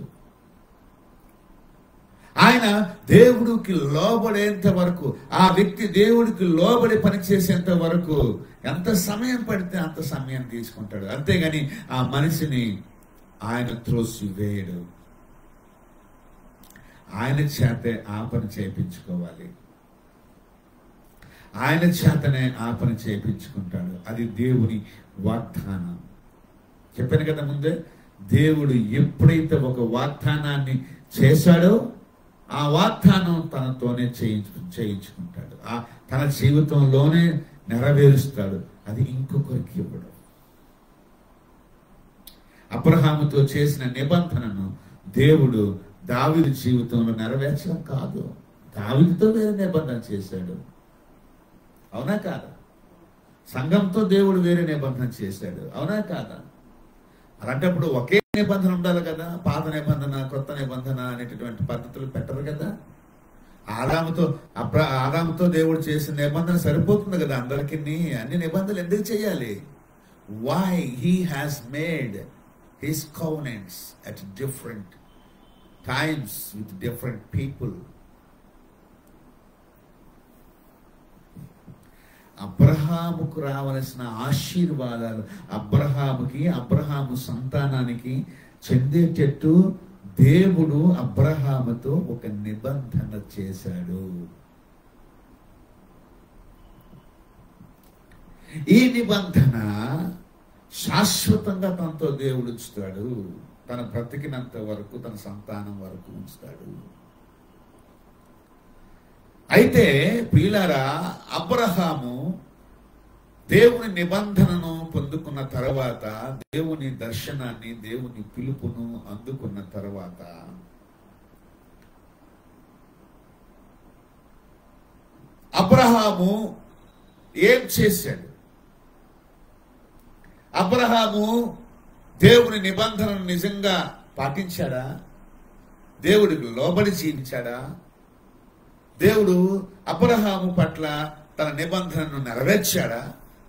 ఆయన దేవుడికి లోబడేంత వరకు ఆ వ్యక్తి దేవుడికి లోబడి పనిచేసేంత వరకు ఎంత సమయం పడితే అంత సమయం తీసుకుంటాడు అంతేగాని ఆ మనిషిని ఆయన త్రోసి వేయడు ఆయన చేతే ఆ పని చేయించుకోవాలి ఆయన చేతనే ఆ పని చేయించుకుంటాడు అది దేవుని వాగ్దానం చెప్పాను కదా ముందే దేవుడు ఎప్పుడైతే ఒక వాగ్దానాన్ని చేశాడో ఆ వాగ్దానం తనతోనే చేయించు చేయించుకుంటాడు ఆ తన జీవితంలోనే నెరవేరుస్తాడు అది ఇంకొకరికి ఇవ్వడు అబ్రహాముతో చేసిన నిబంధనను దేవుడు దావిది జీవితంలో నెరవేర్చడం కాదు దావిదితో వేరే నిబంధన చేశాడు అవునా కాదా సంఘంతో దేవుడు వేరే నిబంధన చేశాడు అవునా కాదా అలాంటప్పుడు ఒకే నిబంధన ఉండాలి కదా పాత నిబంధన కొత్త నిబంధన అనేటటువంటి పద్ధతులు పెట్టరు కదా ఆదాముతో అబ్ర ఆదాముతో దేవుడు చేసిన నిబంధన సరిపోతుంది కదా అందరికి అన్ని నిబంధనలు ఎందుకు చేయాలి why he has made his covenants at different times with different people అబ్రహాముకు రావలసిన ఆశీర్వాదాలు అబ్రహాముకి అబ్రహాము సంతానానికి చెందేటట్టు దేవుడు అబ్రహాముతో ఒక నిబంధన చేశాడు ఈ నిబంధన శాశ్వతంగా తనతో దేవుడు ఉంచుతాడు తన బ్రతికినంత వరకు తన సంతానం వరకు ఉంచుతాడు అయితే ప్రియులారా అబ్రహాము దేవుని నిబంధనను పొందుకున్న తర్వాత దేవుని దర్శనాన్ని దేవుని పిలుపును అందుకున్న తర్వాత అబ్రహాము ఏం చేశాడు అబ్రహాము దేవుని నిబంధనను నిజంగా పాటించాడా దేవుడికి లోబడి జీవించాడా దేవుడు అబ్రహాము పట్ల తన నిబంధనను నెరవేర్చాడా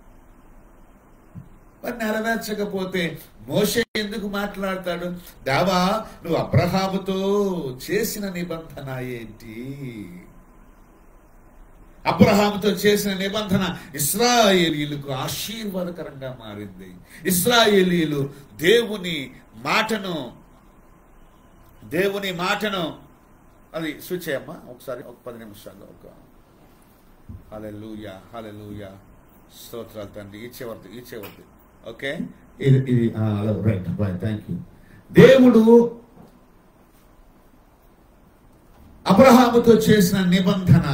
మరి నెరవేర్చకపోతే మోషే ఎందుకు మాట్లాడతాడు దావా నువ్వు అబ్రహాముతో చేసిన నిబంధన ఏంటి అబ్రహాముతో చేసిన నిబంధన ఇస్రాయేలీలకు ఆశీర్వాదకరంగా మారింది ఇస్రాయేలీలు దేవుని మాటను దేవుని మాటను అది స్విచ్ అయ్యమ్మా ఒకసారి ఒక పది నిమిషాలు ఒక హలెలూయా హలెలూయా స్తోత్రాలు తండ్రి ఇచ్చేవద్దు ఇచ్చేవద్దు ఓకే ఇది ఇది రైట్ రైట్ థ్యాంక్ యూ దేవుడు అబ్రహాముతో చేసిన నిబంధన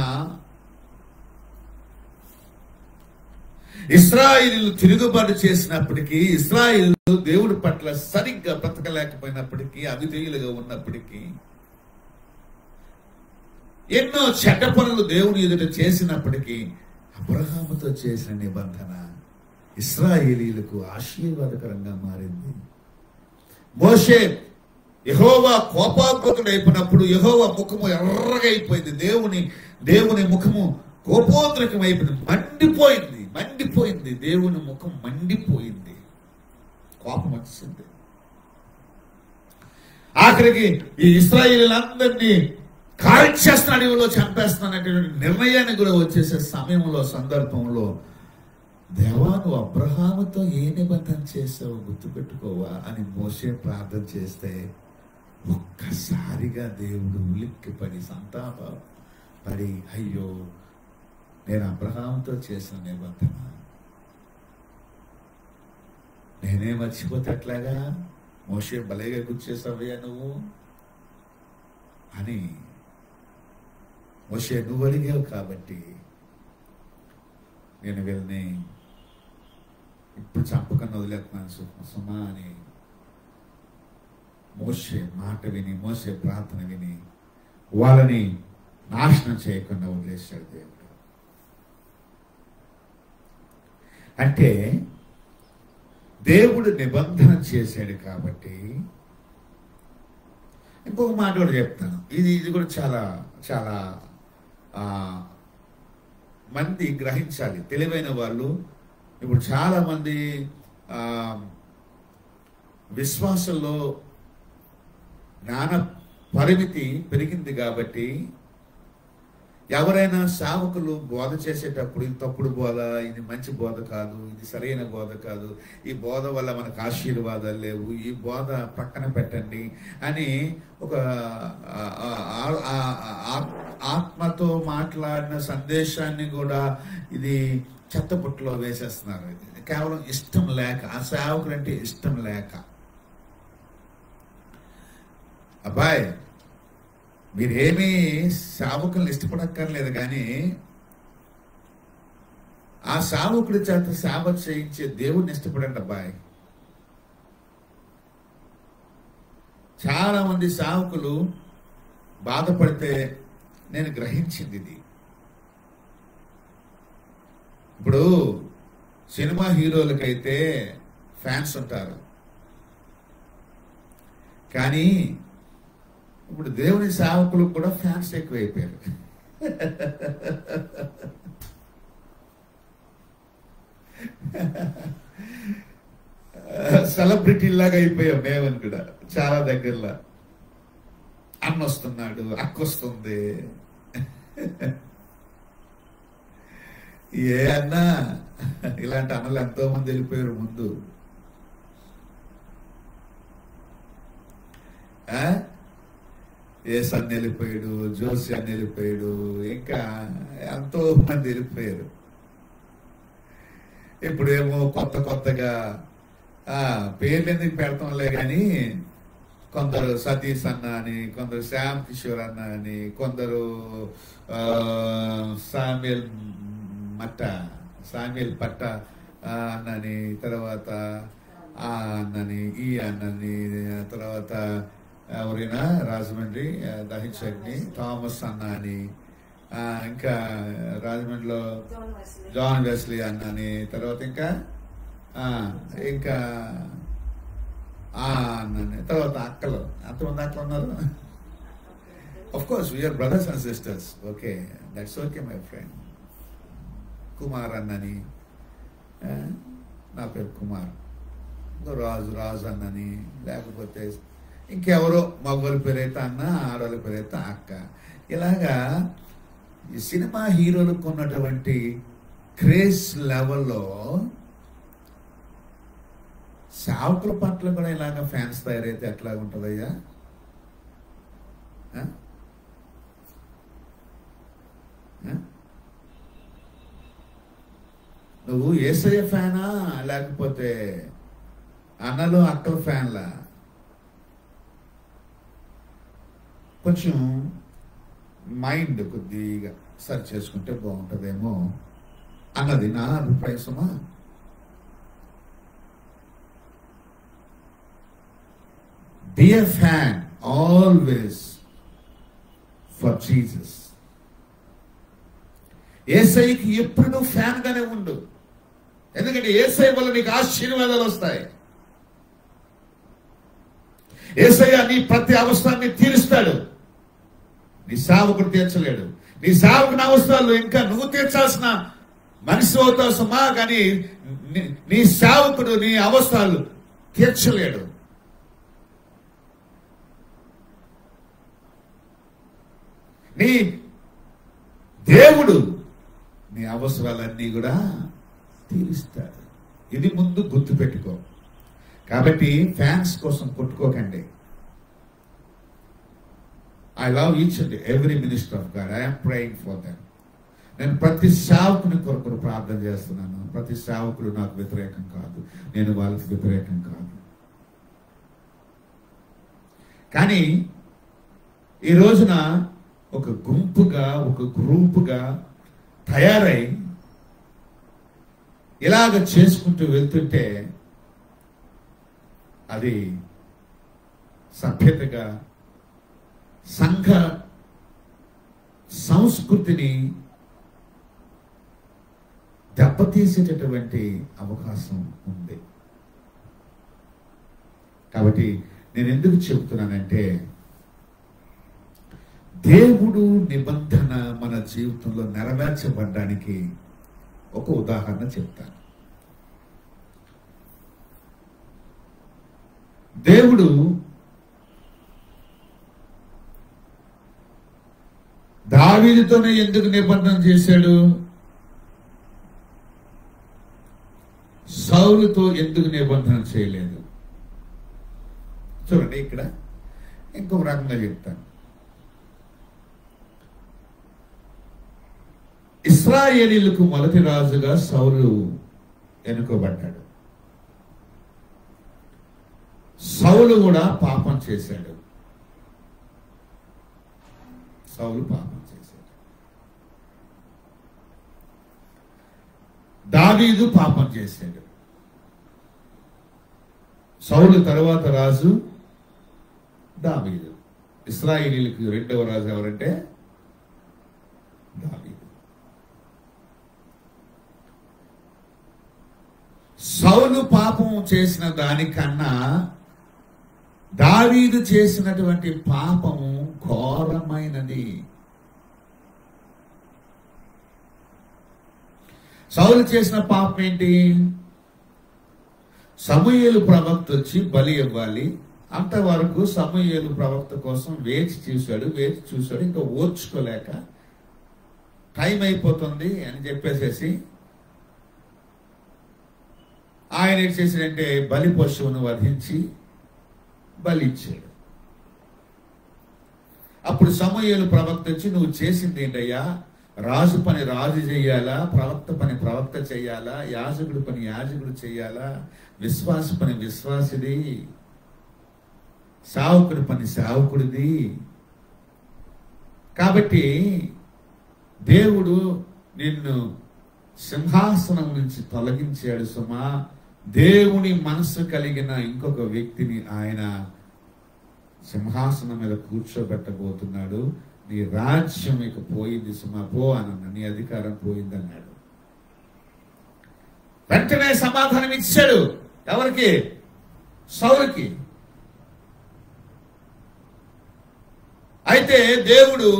ఇస్రాయిలు తిరుగుబాటు చేసినప్పటికీ ఇస్రాయిలు దేవుడి పట్ల సరిగ్గా బ్రతకలేకపోయినప్పటికీ అవిధేయులుగా ఉన్నప్పటికీ ఎన్నో చెడ్డ పనులు దేవుని ఎదుట చేసినప్పటికీ అబ్రహాముతో చేసిన నిబంధన ఇస్రాయేలీలకు ఆశీర్వాదకరంగా మారింది మోషే యహోవా కోపాగ్రతుడైపోయినప్పుడు యహోవా ముఖము ఎర్రగా అయిపోయింది దేవుని దేవుని ముఖము కోపోద్రకం అయిపోయింది మండిపోయింది మండిపోయింది దేవుని ముఖం మండిపోయింది కోపం వచ్చింది ఆఖరికి ఈ ఇస్రాయిలందరినీ కాల్చేస్తున్న అడవిలో చంపేస్తున్నటువంటి నిర్ణయానికి కూడా వచ్చేసే సమయంలో సందర్భంలో దేవా నువ్వు అబ్రహాముతో ఏ నిబంధన చేసావు గుర్తుపెట్టుకోవా అని మోసే ప్రార్థన చేస్తే ఒక్కసారిగా దేవుడు ఉలిక్కిపడి సంతాప పడి అయ్యో నేను అబ్రహాంతో చేసిన నిబంధన నేనే మర్చిపోతే ఎట్లాగా మోసే భలేగా గుర్చేసావయ్యా నువ్వు అని మోసే నువ్వు అడిగావు కాబట్టి నేను వీళ్ళని ఇప్పుడు చంపకన్నా వదిలేస్తున్నాను సు- సుమా అని మోసే మాట విని మోసే ప్రార్థన విని వాళ్ళని నాశనం చేయకుండా వదిలేశాడు దేవుడు అంటే దేవుడు నిబంధన చేశాడు కాబట్టి ఇంకొక మాట కూడా చెప్తాను ఇది ఇది కూడా చాలా చాలా ఆ, మంది గ్రహించాలి తెలివైన వాళ్ళు ఇప్పుడు చాలా మంది ఆ, విశ్వాసంలో జ్ఞాన పరిమితి పెరిగింది కాబట్టి ఎవరైనా సేవకులు బోధ చేసేటప్పుడు ఇది తప్పుడు బోధ ఇది మంచి బోధ కాదు ఇది సరైన బోధ కాదు ఈ బోధ వల్ల మనకు ఆశీర్వాదాలు లేవు ఈ బోధ పక్కన పెట్టండి అని ఒక ఆ, ఆ, ఆ, ఆ, ఆ- ఆత్మతో మాట్లాడిన సందేశాన్ని కూడా ఇది చెత్తపుట్టలో వేసేస్తున్నారు ఇది కేవలం ఇష్టం లేక ఆ సేవకులు అంటే ఇష్టం లేక అబ్బాయి మీరేమీ సేవకులను ఇష్టపడక్కర్లేదు కానీ ఆ సేవకుడి చేత సేవ చేయించే దేవుడిని ఇష్టపడండి అబ్బాయి చాలా మంది సేవకులు బాధపడితే నేను గ్రహించింది ఇది ఇప్పుడు సినిమా హీరోలకైతే ఫ్యాన్స్ ఉంటారు కానీ ఇప్పుడు దేవుని సేవకులు కూడా ఫ్యాన్స్ ఎక్కువైపోయారు సెలబ్రిటీ లాగా అయిపోయాం మేమని కూడా చాలా దగ్గరలో అన్న వస్తున్నాడు అక్క వస్తుంది ఏ అన్నా ఇలాంటి అన్నలు ఎంతో మంది వెళ్ళిపోయారు ముందు ఆ? ఏస్ అన్న వెళ్ళిపోయాడు జోసి అన్న వెళ్ళిపోయాడు ఇంకా ఎంతో మంది వెళ్ళిపోయారు ఇప్పుడేమో కొత్త కొత్తగా ఆ పేర్లు ఎందుకు పెడతాంలే కానీ కొందరు సతీష్ అన్న అని కొందరు శ్యామ్ కిషోర్ అన్న అని కొందరు ఆ, సామ్యుల్ మట్ట సామ్యుల్ పట్ట ఆ, అన్నని తర్వాత ఆ అన్నని ఈ అన్నని ఆ తర్వాత ఎవరైనా రాజమండ్రి ఆ, దహించండి థామస్ అన్న అని ఆ, ఇంకా రాజమండ్రిలో జాన్ వెస్లీ. జాన్ వెస్లీ అన్నని తర్వాత ఇంకా ఆ, ఇంకా ఆ అన్నాను తర్వాత అక్కలు అంతమంది అట్లా ఉన్నారు of course we are brothers and sisters okay that's okay my friend Kumar అన్నని ఆ, నా పేరు కుమార్ ఇంకో రాజు రాజు అన్నని లేకపోతే ఇంకెవరో మగవాళ్ళ పేరైతే అన్న ఆడవాళ్ళ పేరైతే అక్క ఇలాగా ఈ సినిమా హీరోలకు ఉన్నటువంటి క్రేజ్ లెవెల్లో సేవకుల పట్ల కూడా ఇలాగ ఫ్యాన్స్ తయారైతే ఎట్లా ఉంటుందయ్యా ఆ? ఆ? నువ్వు ఏసయ్య ఫ్యానా లేకపోతే అన్నలు అక్కల ఫ్యాన్లా కొంచెం మైండ్ కొద్దిగా సరి చేసుకుంటే బాగుంటుందేమో అన్నది నా అభిప్రాయం సుమా be a fan always for Jesus ఏసైకి ఎప్పుడు నువ్వు ఫ్యాన్ గానే ఉండు ఎందుకంటే ఏసై వల్ల నీకు ఆశీర్వాదాలు వస్తాయి ఏసయ్య నీ ప్రతి అవసరాన్ని తీరుస్తాడు నీ సేవకుడు తీర్చలేడు నీ సేవకుని అవసరాలు ఇంకా నువ్వు తీర్చాల్సిన మనిషి అవుతావు సుమా కానీ నీ- నీ సేవకుడు నీ అవసరాలు తీర్చలేడు నీ దేవుడు నీ అవసరాలన్నీ కూడా తీరుస్తాడు ఇది ముందు గుర్తు పెట్టుకో కాబట్టి ఫ్యాన్స్ కోసం కొట్టుకోకండి I love each and every minister of God I'm praying for them నేను ప్రతి సేవకుని కొరకు ప్రార్థన చేస్తున్నాను ప్రతి సేవకుడు నాకు వ్యతిరేకం కాదు నేను వాళ్ళకి వ్యతిరేకం కాదు కానీ ఈ రోజున ఒక గుంపుగా ఒక గ్రూపుగా తయారై ఇలాగ చేసుకుంటూ వెళ్తుంటే అది సభ్యతగా సంఘ సంస్కృతిని దెబ్బతీసేటటువంటి అవకాశం ఉంది కాబట్టి నేను ఎందుకు చెబుతున్నానంటే దేవుడు నిబంధన మన జీవితంలో నెరవేర్చబడడానికి ఒక ఉదాహరణ చెప్తాను దేవుడు దావీదుతోనే ఎందుకు నిబంధన చేశాడు సౌలుతో ఎందుకు నిబంధన చేయలేదు చూడండి ఇక్కడ ఇంకొక రకంగా చెప్తాను ఇస్రాయేలీలకు మొదటి రాజుగా సౌలు ఎన్నుకోబడ్డాడు సౌలు కూడా పాపం చేశాడు సౌలు పాపం చేశాడు దావీదు పాపం చేశాడు సౌలు తర్వాత రాజు దావీదు ఇస్రాయేలీలకు రెండవ రాజు ఎవరంటే దావీదు సౌలు పాపం చేసిన దానికన్నా దావీదు చేసినటువంటి పాపము ఘోరమైనది సౌలు చేసిన పాపం ఏంటి సమూయేలు ప్రవక్త వచ్చి బలి ఇవ్వాలి అంతవరకు సమూయేలు ప్రవక్త కోసం వేచి చూశాడు వేచి చూశాడు ఇంకా ఓర్చుకోలేక టైం అయిపోతుంది అని చెప్పేసేసి ఆయన ఏం చేశాడంటే బలి పశువును వధించి బలి ఇచ్చాడు అప్పుడు సమూహలు ప్రవక్త వచ్చి నువ్వు చేసింది ఏంటయ్యా రాజు పని రాజు చెయ్యాలా ప్రవక్త పని ప్రవక్త చెయ్యాలా యాజకుడు పని యాజకుడు చెయ్యాలా విశ్వాస పని విశ్వాసిది సావుకుడి పని సావుకుడిది కాబట్టి దేవుడు నిన్ను సింహాసనం నుంచి తొలగించాడు సుమా దేవుని మనసు కలిగిన ఇంకొక వ్యక్తిని ఆయన సింహాసనం మీద కూర్చోబెట్టబోతున్నాడు నీ రాజ్యం ఇక పోయింది సుమా పో అన్న నీ అధికారం పోయింది అన్నాడు వెంటనే సమాధానం ఇచ్చాడు ఎవరికి సౌలుకి అయితే దేవుడు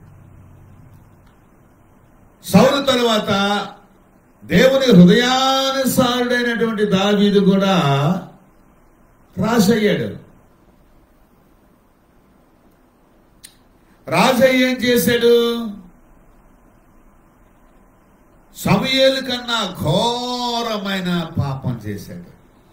సౌలు తరువాత దేవుని హృదయానుసారుడైనటువంటి దావీదు కూడా రాజయ్యాడు రాజయ్య ఏం చేశాడు సమయలు కన్నా ఘోరమైన పాపం చేశాడు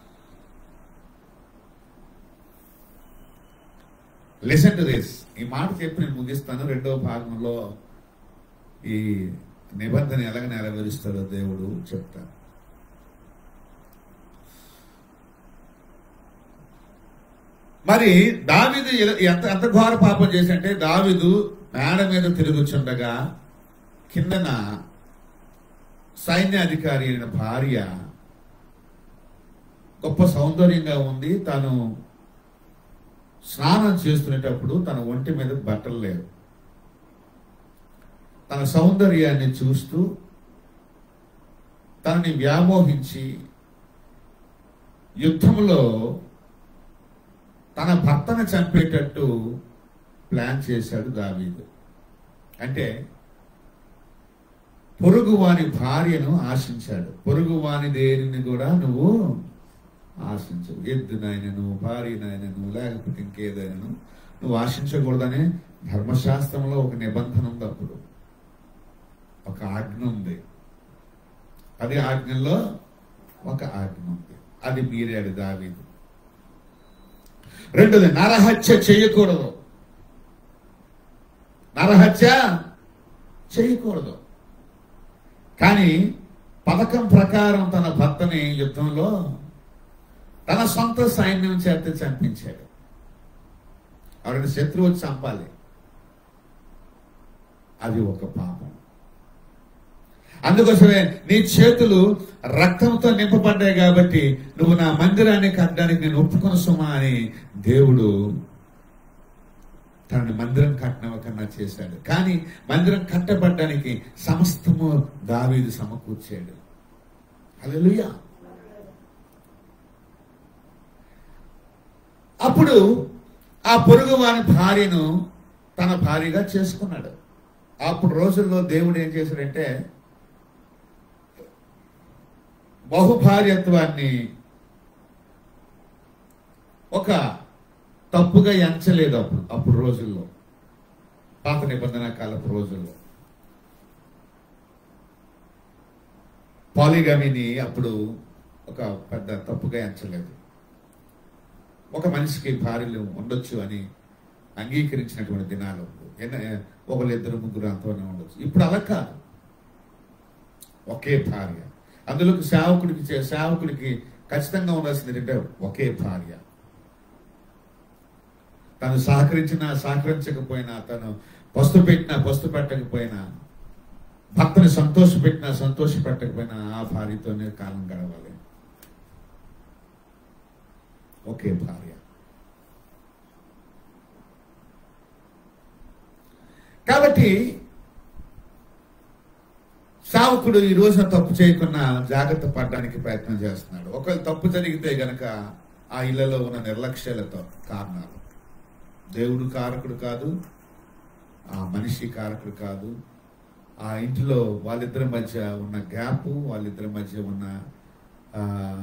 లిసన్ టు దిస్ ఈ మాట చెప్పి నేను ముగిస్తాను రెండవ భాగంలో ఈ నిబంధన ఎలాగ నెరవేరుస్తాడో దేవుడు చెప్తాను మరి దావిదు ఎల- ఎంత ఎంత ఘోర పాపం చేశాడంటే దావిదు మేడ మీద తిరుగుచుండగా కిందన సైన్యాధికారి అయిన భార్య గొప్ప సౌందర్యంగా ఉంది తను స్నానం చేస్తునేటప్పుడు తన ఒంటి మీద బట్టలు లేవు తన సౌందర్యాన్ని చూస్తూ తనని వ్యామోహించి యుద్ధంలో తన భర్తను చంపేటట్టు ప్లాన్ చేశాడు దావీదు అంటే పొరుగువాని భార్యను ఆశించాడు పొరుగువాని దేనిని కూడా నువ్వు ఆశించవు ఎద్దునైనను భార్యనైనను లేకపోతే ఇంకేదైనాను నువ్వు ఆశించకూడదనే ధర్మశాస్త్రంలో ఒక నిబంధన ఉంది అప్పుడు ఒక ఆజ్ఞ ఉంది అది ఆజ్ఞలో ఒక ఆజ్ఞ ఉంది అది మీరాడు దావీదు రెండోది నరహత్య చేయకూడదు నరహత్య చేయకూడదు కానీ పథకం ప్రకారం తన భర్తని యుద్ధంలో తన సొంత సైన్యం చేత చంపించాడు ఆవిడని శత్రువు వచ్చి చంపాలి అది ఒక పాపం అందుకోసమే నీ చేతులు రక్తంతో నింపబడ్డాయి కాబట్టి నువ్వు నా మందిరాన్ని కట్టడానికి నేను ఒప్పుకొని సుమా అని దేవుడు తనని మందిరం కట్టినవకన్నా చేశాడు కానీ మందిరం కట్టబడ్డానికి సమస్తము దావీదు సమకూర్చాడు హల్లెలూయా అప్పుడు ఆ పొరుగు వాని భార్యను తన భార్యగా చేసుకున్నాడు అప్పుడు రోజుల్లో దేవుడు ఏం చేశాడంటే బహుభార్యత్వాన్ని ఒక తప్పుగా ఎంచలేదు అప్పుడు అప్పుడు రోజుల్లో పాత నిబంధన కాలపు రోజుల్లో పాలిగమిని అప్పుడు ఒక పెద్ద తప్పుగా ఎంచలేదు ఒక మనిషికి భార్యలు ఉండొచ్చు అని అంగీకరించినటువంటి దినాలు ఎన్న- ఒకళ్ళు ఇద్దరు ముగ్గురు అంతనే ఉండొచ్చు ఇప్పుడు అలా కాదు ఒకే భార్య అందులో సేవకుడికి చే- సేవకుడికి ఖచ్చితంగా ఉండాల్సింది ఏంటంటే ఒకే భార్య తను సహకరించినా సహకరించకపోయినా తను పస్తు పెట్టినా పస్తు పెట్టకపోయినా భర్తని సంతోష పెట్టినా సంతోష పెట్టకపోయినా ఆ భార్యతోనే కాలం గడవాలి ఒకే భార్య కాబట్టి సావకుడు ఈ రోజున తప్పు చేయకుండా జాగ్రత్త పడడానికి ప్రయత్నం చేస్తున్నాడు ఒకవేళ తప్పు జరిగితే గనక ఆ ఇళ్లలో ఉన్న నిర్లక్ష్యాలతో కారణాలు దేవుడు కారకుడు కాదు ఆ మనిషి కారకుడు కాదు ఆ ఇంటిలో వాళ్ళిద్దరి మధ్య ఉన్న గ్యాప్ వాళ్ళిద్దరి మధ్య ఉన్న ఆ,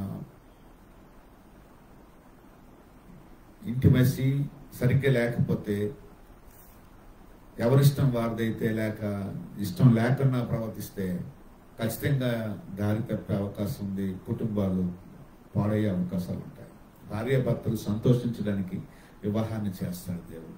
ఇంటిమసి సరిగ్గా లేకపోతే ఎవరిష్టం వారిదైతే లేక ఇష్టం లేకుండా ప్రవర్తిస్తే ఖచ్చితంగా దారి తప్పే అవకాశం ఉంది కుటుంబాలు పాడయ్యే అవకాశాలు ఉంటాయి భార్య భర్తలు సంతోషించడానికి వివాహాన్ని చేస్తాడు దేవుడు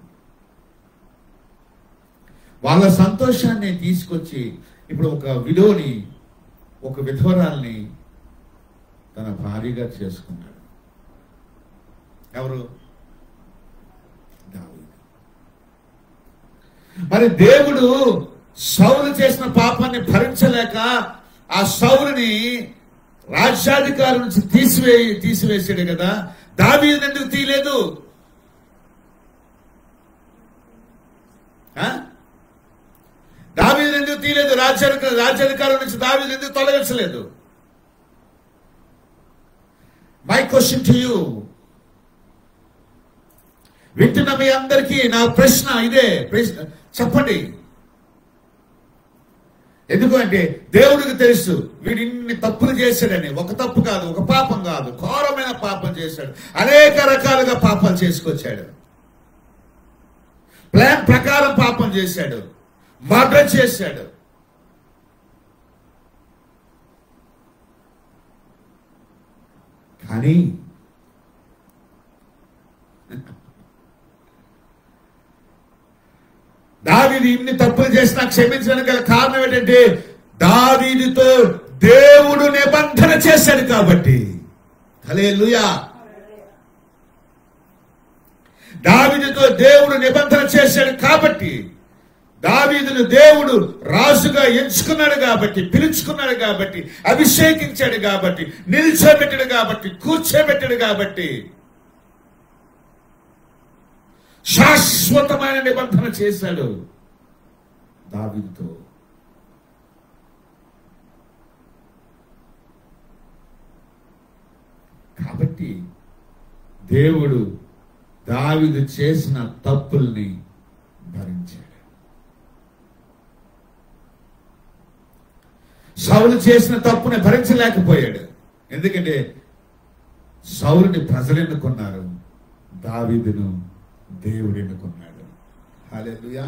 వాళ్ళ సంతోషాన్ని తీసుకొచ్చి ఇప్పుడు ఒక విడోని ఒక విధవరాల్ని తన భార్యగా చేసుకున్నాడు ఎవరు దావీదు మరి దేవుడు సౌలు చేసిన పాపాన్ని భరించలేక ఆ సౌలుని రాజ్యాధికారి నుంచి తీసివే తీసివేసాడు కదా దావీదుని ఎందుకు తీయలేదు ఆ? దావీదుని ఎందుకు తీయలేదు రాజ్యాధికారి రాజ్యాధికారం నుంచి దావీదుని ఎందుకు తొలగించలేదు మై క్వశ్చన్ టు యూ వింటున్న మీ అందరికీ నా ప్రశ్న ఇదే ప్రశ్న చెప్పండి ఎందుకంటే దేవుడికి తెలుసు వీడు ఇన్ని తప్పులు చేశాడని ఒక తప్పు కాదు ఒక పాపం కాదు ఘోరమైన పాపం చేశాడు అనేక రకాలుగా పాపాలు చేసుకొచ్చాడు ప్లాన్ ప్రకారం పాపం చేశాడు మర్డర్ చేశాడు కానీ దావీదు ఇన్ని తప్పులు చేసినా క్షమించడానికి గల కారణం ఏంటంటే దావీదుతో దేవుడు నిబంధన చేశాడు కాబట్టి హల్లెలూయా దావీదుతో దేవుడు నిబంధన చేశాడు కాబట్టి దావీదును దేవుడు రాజుగా ఎంచుకున్నాడు కాబట్టి పిలుచుకున్నాడు కాబట్టి అభిషేకించాడు కాబట్టి నిల్చోబెట్టాడు కాబట్టి కూర్చోబెట్టాడు కాబట్టి శాశ్వతమైన నిబంధన చేశాడు దావీదుతో కాబట్టి దేవుడు దావీదు చేసిన తప్పుల్ని భరించాడు సౌలు చేసిన తప్పుని భరించలేకపోయాడు ఎందుకంటే సౌలుని ప్రజలు ఎన్నుకున్నారు దావీదును దేవుడు ఎన్నుకున్నాడు హల్లెలూయా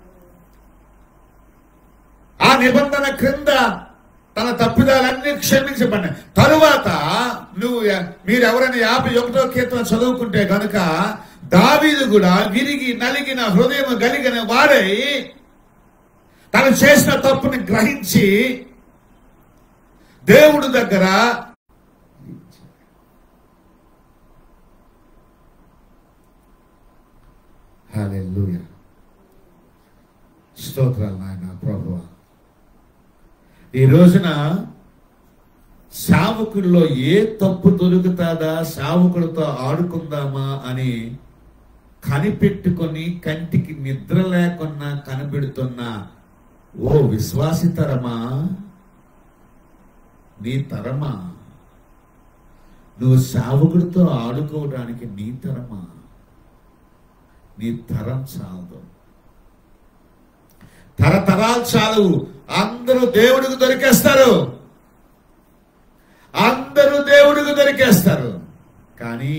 ఆ నిబంధన క్రింద తన తప్పిదాలన్నీ క్షమించబడినాయి తరువాత నువ్వు ఎ- మీరు ఎవరైనా యాభై ఒకటో కీర్తన చదువుకుంటే గనుక దావీదు కూడా విరిగి నలిగిన హృదయం కలిగిన వాడై తను చేసిన తప్పుని గ్రహించి దేవుడు దగ్గర హల్లెలూయా స్తోత్రాలు నాయన ప్రభు ఈ రోజున సావుకుల్లో ఏ తప్పు దొరుకుతాదా సావుకులతో ఆడుకుందామా అని కనిపెట్టుకొని కంటికి నిద్ర లేకున్నా కనిపెడుతున్న ఓ విశ్వాసితరమా నీ తరమా నువ్వు సావుకుడితో ఆడుకోవడానికి నీ తరమా నీ తరం చాలదు తరతరాలు చాలు అందరూ దేవుడికి దొరికేస్తారు అందరూ దేవుడికి దొరికేస్తారు కానీ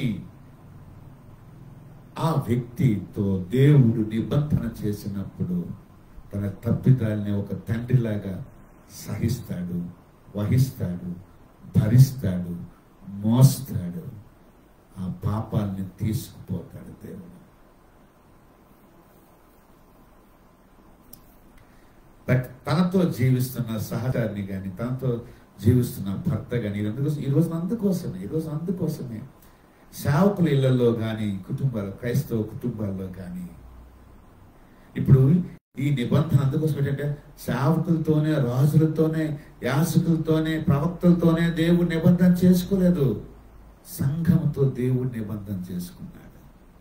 ఆ వ్యక్తితో దేవుడు నిబంధన చేసినప్పుడు తన తప్పిదాల్ని ఒక తండ్రిలాగా సహిస్తాడు వహిస్తాడు భరిస్తాడు మోస్తాడు ఆ పాపాల్ని తీసుకుపోతాడు దేవుడు బట్ తనతో జీవిస్తున్న సహచారిని కానీ తనతో జీవిస్తున్న భర్త కానీ అందుకోసం ఈ రోజు అందుకోసమే ఈ రోజు అందుకోసమే సేవకుల ఇళ్లలో కానీ కుటుంబాలు క్రైస్తవ కుటుంబాల్లో కానీ ఇప్పుడు ఈ నిబంధన అందుకోసం ఏంటంటే సేవకులతోనే రాజులతోనే యాసకులతోనే ప్రవక్తలతోనే దేవుడు నిబంధన చేసుకోలేదు సంఘంతో దేవుడు నిబంధన చేసుకున్నాడు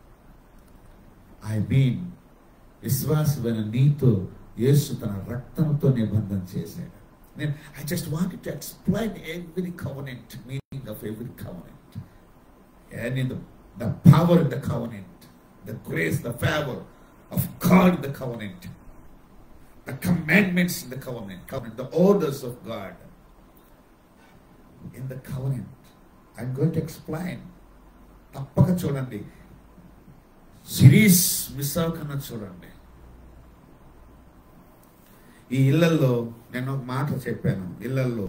ఐ మీన్ విశ్వాసమైన నీతో యేసు తన రక్తంతో నిబంధన చేశాడు నేను I just want to explain every covenant meaning of every covenant and in the, the power in the covenant, the grace, the favor of God in the covenant, the commandments in the covenant, covenant, the orders of God in the covenant. I'm going to explain. తప్పక చూడండి series miss అవ్వకుండా చూడండి ఈ ఇళ్లలో నేను ఒక మాట చెప్పాను ఇళ్లలో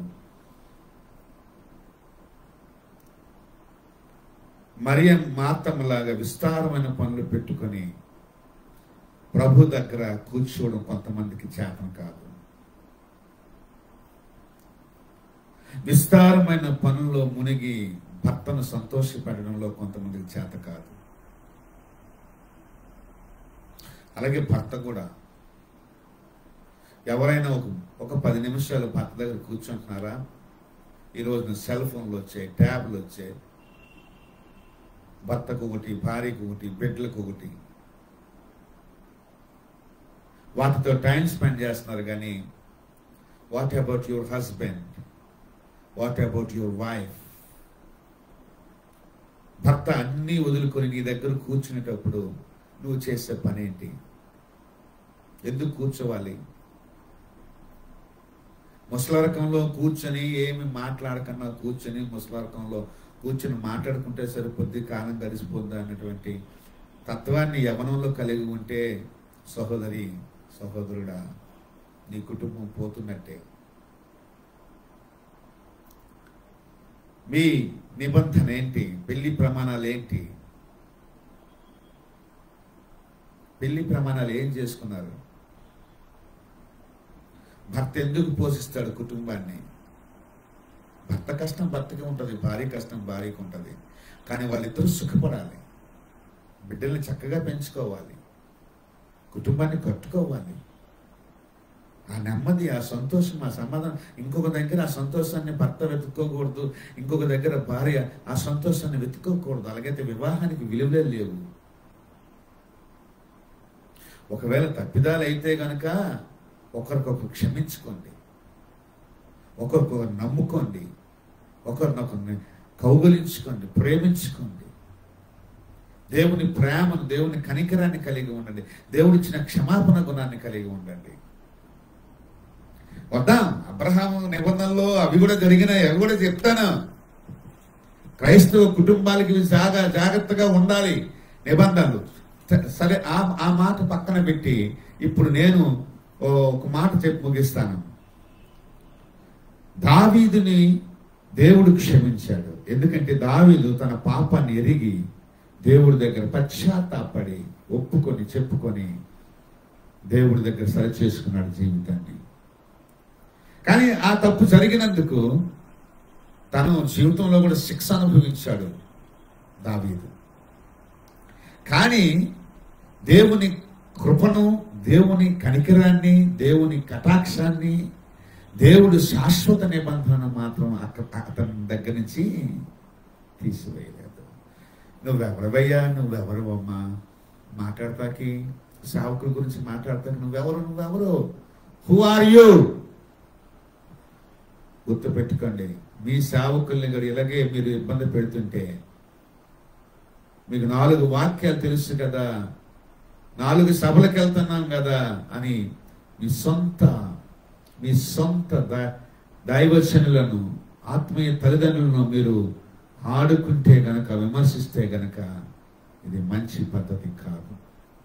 మరియం మాతమ్మలాగా విస్తారమైన పనులు పెట్టుకొని ప్రభు దగ్గర కూర్చోవడం కొంతమందికి చేతం కాదు విస్తారమైన పనుల్లో మునిగి భర్తను సంతోషపెట్టడంలో కొంతమందికి చేత కాదు అలాగే భర్త కూడా ఎవరైనా ఒక ఒక పది నిమిషాలు భర్త దగ్గర కూర్చుంటున్నారా ఈరోజు సెల్ ఫోన్లు వచ్చాయి ట్యాబ్లు వచ్చాయి భర్తకు ఒకటి భార్యకు ఒకటి బిడ్డలకు ఒకటి వాటితో టైం స్పెండ్ చేస్తున్నారు కానీ what about your husband what about your wife భర్త అన్నీ వదులుకొని నీ దగ్గర కూర్చునేటప్పుడు నువ్వు చేసే పని ఏంటి ఎందుకు కూర్చోవాలి ముసలరకంలో కూర్చొని ఏమి మాట్లాడకుండా కూర్చొని ముసలరకంలో కూర్చొని మాట్లాడుకుంటే సరిపోద్ది కాలం గడిచిపోద్ది అన్నటువంటి తత్వాన్ని యవనంలో కలిగి ఉంటే సహోదరి సహోదరుడా నీ కుటుంబం పోతున్నట్టే మీ నిబంధన ఏంటి పెళ్లి ప్రమాణాలు ఏంటి పెళ్లి ప్రమాణాలు ఏం చేసుకున్నారు భర్త ఎందుకు పోషిస్తాడు కుటుంబాన్ని భర్త కష్టం భర్తకి ఉంటుంది భార్య కష్టం భార్యకి ఉంటుంది కానీ వాళ్ళిద్దరూ సుఖపడాలి బిడ్డల్ని చక్కగా పెంచుకోవాలి కుటుంబాన్ని కట్టుకోవాలి ఆ నెమ్మది ఆ సంతోషం ఆ సమాధానం ఇంకొక దగ్గర ఆ సంతోషాన్ని భర్త వెతుక్కోకూడదు ఇంకొక దగ్గర భార్య ఆ సంతోషాన్ని వెతుక్కోకూడదు అలాగైతే వివాహానికి విలువలే లేవు ఒకవేళ తప్పిదాలు అయితే గనక ఒకరికొకరు క్షమించుకోండి ఒకరికొకరు నమ్ముకోండి ఒకరినొకరిని కౌగులించుకోండి ప్రేమించుకోండి దేవుని ప్రేమను దేవుని కనికరాన్ని కలిగి ఉండండి దేవుడిచ్చిన క్షమాపణ గుణాన్ని కలిగి ఉండండి వద్దాం అబ్రహాము నిబంధనలో అవి కూడా జరిగినాయి అవి కూడా చెప్తాను క్రైస్తవ కుటుంబాలకి ఇవి జాగా జాగ్రత్తగా ఉండాలి నిబంధనలు స- సరే ఆ ఆ మాట పక్కన పెట్టి ఇప్పుడు నేను ఓ ఒక మాట చెప్పి ముగిస్తాను దావీదుని దేవుడు క్షమించాడు ఎందుకంటే దావీదు తన పాపాన్ని ఎరిగి దేవుడి దగ్గర పశ్చాత్తాపడి ఒప్పుకొని చెప్పుకొని దేవుడి దగ్గర సరి చేసుకున్నాడు జీవితాన్ని కానీ ఆ తప్పు జరిగినందుకు తను జీవితంలో కూడా శిక్ష అనుభవించాడు దావీదు కానీ దేవుని కృపను దేవుని కనికరాన్ని దేవుని కటాక్షాన్ని దేవుడు శాశ్వత నిబంధన మాత్రం అక్క- అతని దగ్గర నుంచి తీసివేయలేదు నువ్వెవరవయ్యా నువ్వెవరు అమ్మా మాట్లాడతాకి సేవకుల గురించి మాట్లాడతాకి నువ్వెవరు నువ్వెవరు హూ ఆర్ యూ గుర్తు పెట్టుకోండి మీ సేవకుల్ని కూడా ఇలాగే మీరు ఇబ్బంది పెడుతుంటే మీకు నాలుగు వాక్యాలు తెలుసు కదా నాలుగు సభలకు వెళ్తున్నాం కదా అని మీ సొంత మీ సొంత ద- దైవజనులను ఆత్మీయ తల్లిదండ్రులను మీరు ఆడుకుంటే గనక విమర్శిస్తే గనక ఇది మంచి పద్ధతి కాదు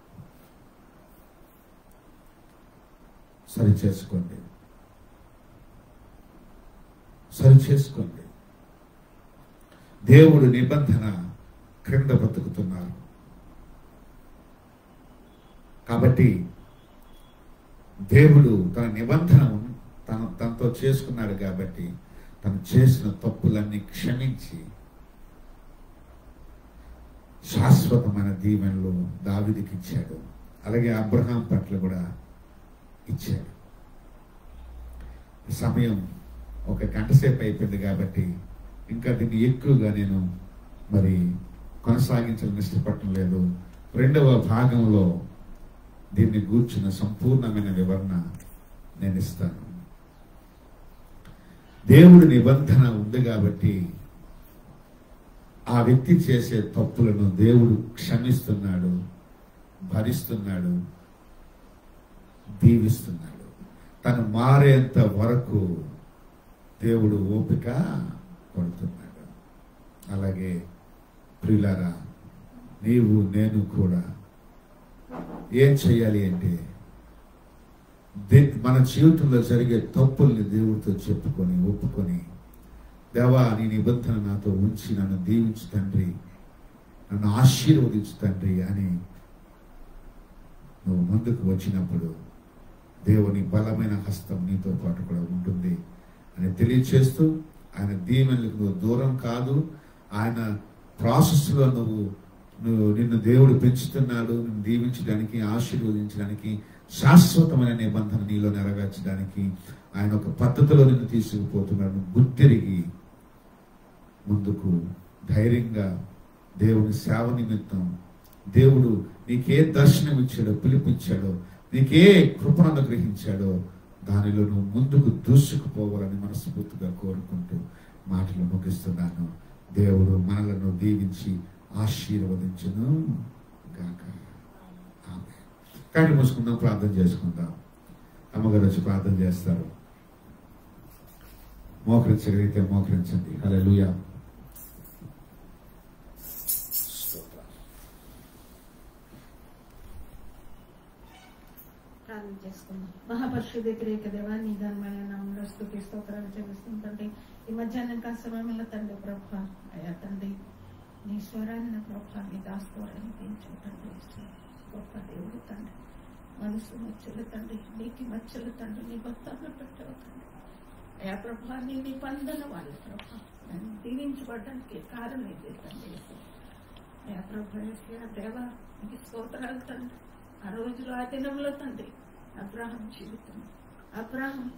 సరి చేసుకోండి సరి చేసుకోండి దేవుడు నిబంధన క్రింద బతుకుతున్నారు కాబట్టి దేవుడు తన నిబంధన తన తనతో చేసుకున్నాడు కాబట్టి తను చేసిన తప్పులన్నీ క్షమించి శాశ్వతమైన దీవెనలు దావిదికి ఇచ్చాడు అలాగే అబ్రహాం పట్ల కూడా ఇచ్చాడు సమయం ఒక గంట సేపు అయిపోయింది కాబట్టి ఇంకా దీన్ని ఎక్కువగా నేను మరి కొనసాగించాలని ఇష్టపడటం లేదు రెండవ భాగంలో దీన్ని గూర్చిన సంపూర్ణమైన వివరణ నేను ఇస్తాను దేవుడి నిబంధన ఉంది కాబట్టి ఆ వ్యక్తి చేసే తప్పులను దేవుడు క్షమిస్తున్నాడు భరిస్తున్నాడు దీవిస్తున్నాడు తను మారేంత వరకు దేవుడు ఓపిక పడుతున్నాడు అలాగే ప్రియులారా నీవు నేను కూడా ఏం చేయాలి అంటే దే- మన జీవితంలో జరిగే తప్పుల్ని దేవుడితో చెప్పుకొని ఒప్పుకొని దేవా నీ నిబంధన నాతో ఉంచి నన్ను దీవించు తండ్రి నన్ను ఆశీర్వదించు తండ్రి అని నువ్వు ముందుకు వచ్చినప్పుడు దేవుని బలమైన హస్తం నీతో పాటు కూడా ఉంటుంది అని తెలియచేస్తూ ఆయన దీవెనలకు నువ్వు దూరం కాదు ఆయన ప్రాసెస్లో నువ్వు నువ్వు నిన్ను దేవుడు పెంచుతున్నాడు నిన్ను దీవించడానికి ఆశీర్వదించడానికి శాశ్వతమైన నిబంధన నీలో నెరవేర్చడానికి ఆయన ఒక పద్ధతిలో నిన్ను తీసుకుపోతున్నాడు గుర్తిరిగి ముందుకు ధైర్యంగా దేవుని సేవ నిమిత్తం దేవుడు నీకే దర్శనం ఇచ్చాడో పిలిపించాడో నీకే కృపను అనుగ్రహించాడో దానిలో నువ్వు ముందుకు దూసుకుపోవాలని మనస్ఫూర్తిగా కోరుకుంటూ మాటలు ముగిస్తున్నాను దేవుడు మనలను దీవించి ఆశీర్వదించును గాక ఆమె కానీ మూసుకుందాం ప్రార్థన చేసుకుందాం అమ్మగారు వచ్చి ప్రార్థన చేస్తారు మోకరించగలిగితే మోకరించండి హల్లెలూయా ప్రార్థన చేసుకుందాం మహాపరిషు వ్యతిరేక దేవా నీ ధర్మమైన నామంలో స్థుతి స్తోత్రాలు చెల్లిస్తుంటే ఈ మధ్యాహ్నం కాల సమయంలో తండ్రి ప్రభ అయ్యా తండ్రి నీ స్వరాన్ని నా ప్రభ నీ దాస్తోరాన్ని పెంచుతండ్రి గొప్ప దేవుడు తండ్రి మనసు మచ్చలు తండ్రి నీకి మచ్చలు తండ్రి నీ భక్తాన్ని పెట్టావు తండ్రి అయ్యా ప్రభ నీ నిబంధన వాళ్ళ ప్రభ నన్ను దీవించబడడానికి కారణం ఇది తండ్రి అయ్యా ప్రభ యేసయ్యా దేవా నీకు స్తోత్రాలు తండ్రి ఆ రోజులో ఆ దినంలో తండ్రి అబ్రాహం జీవితం అబ్రాహం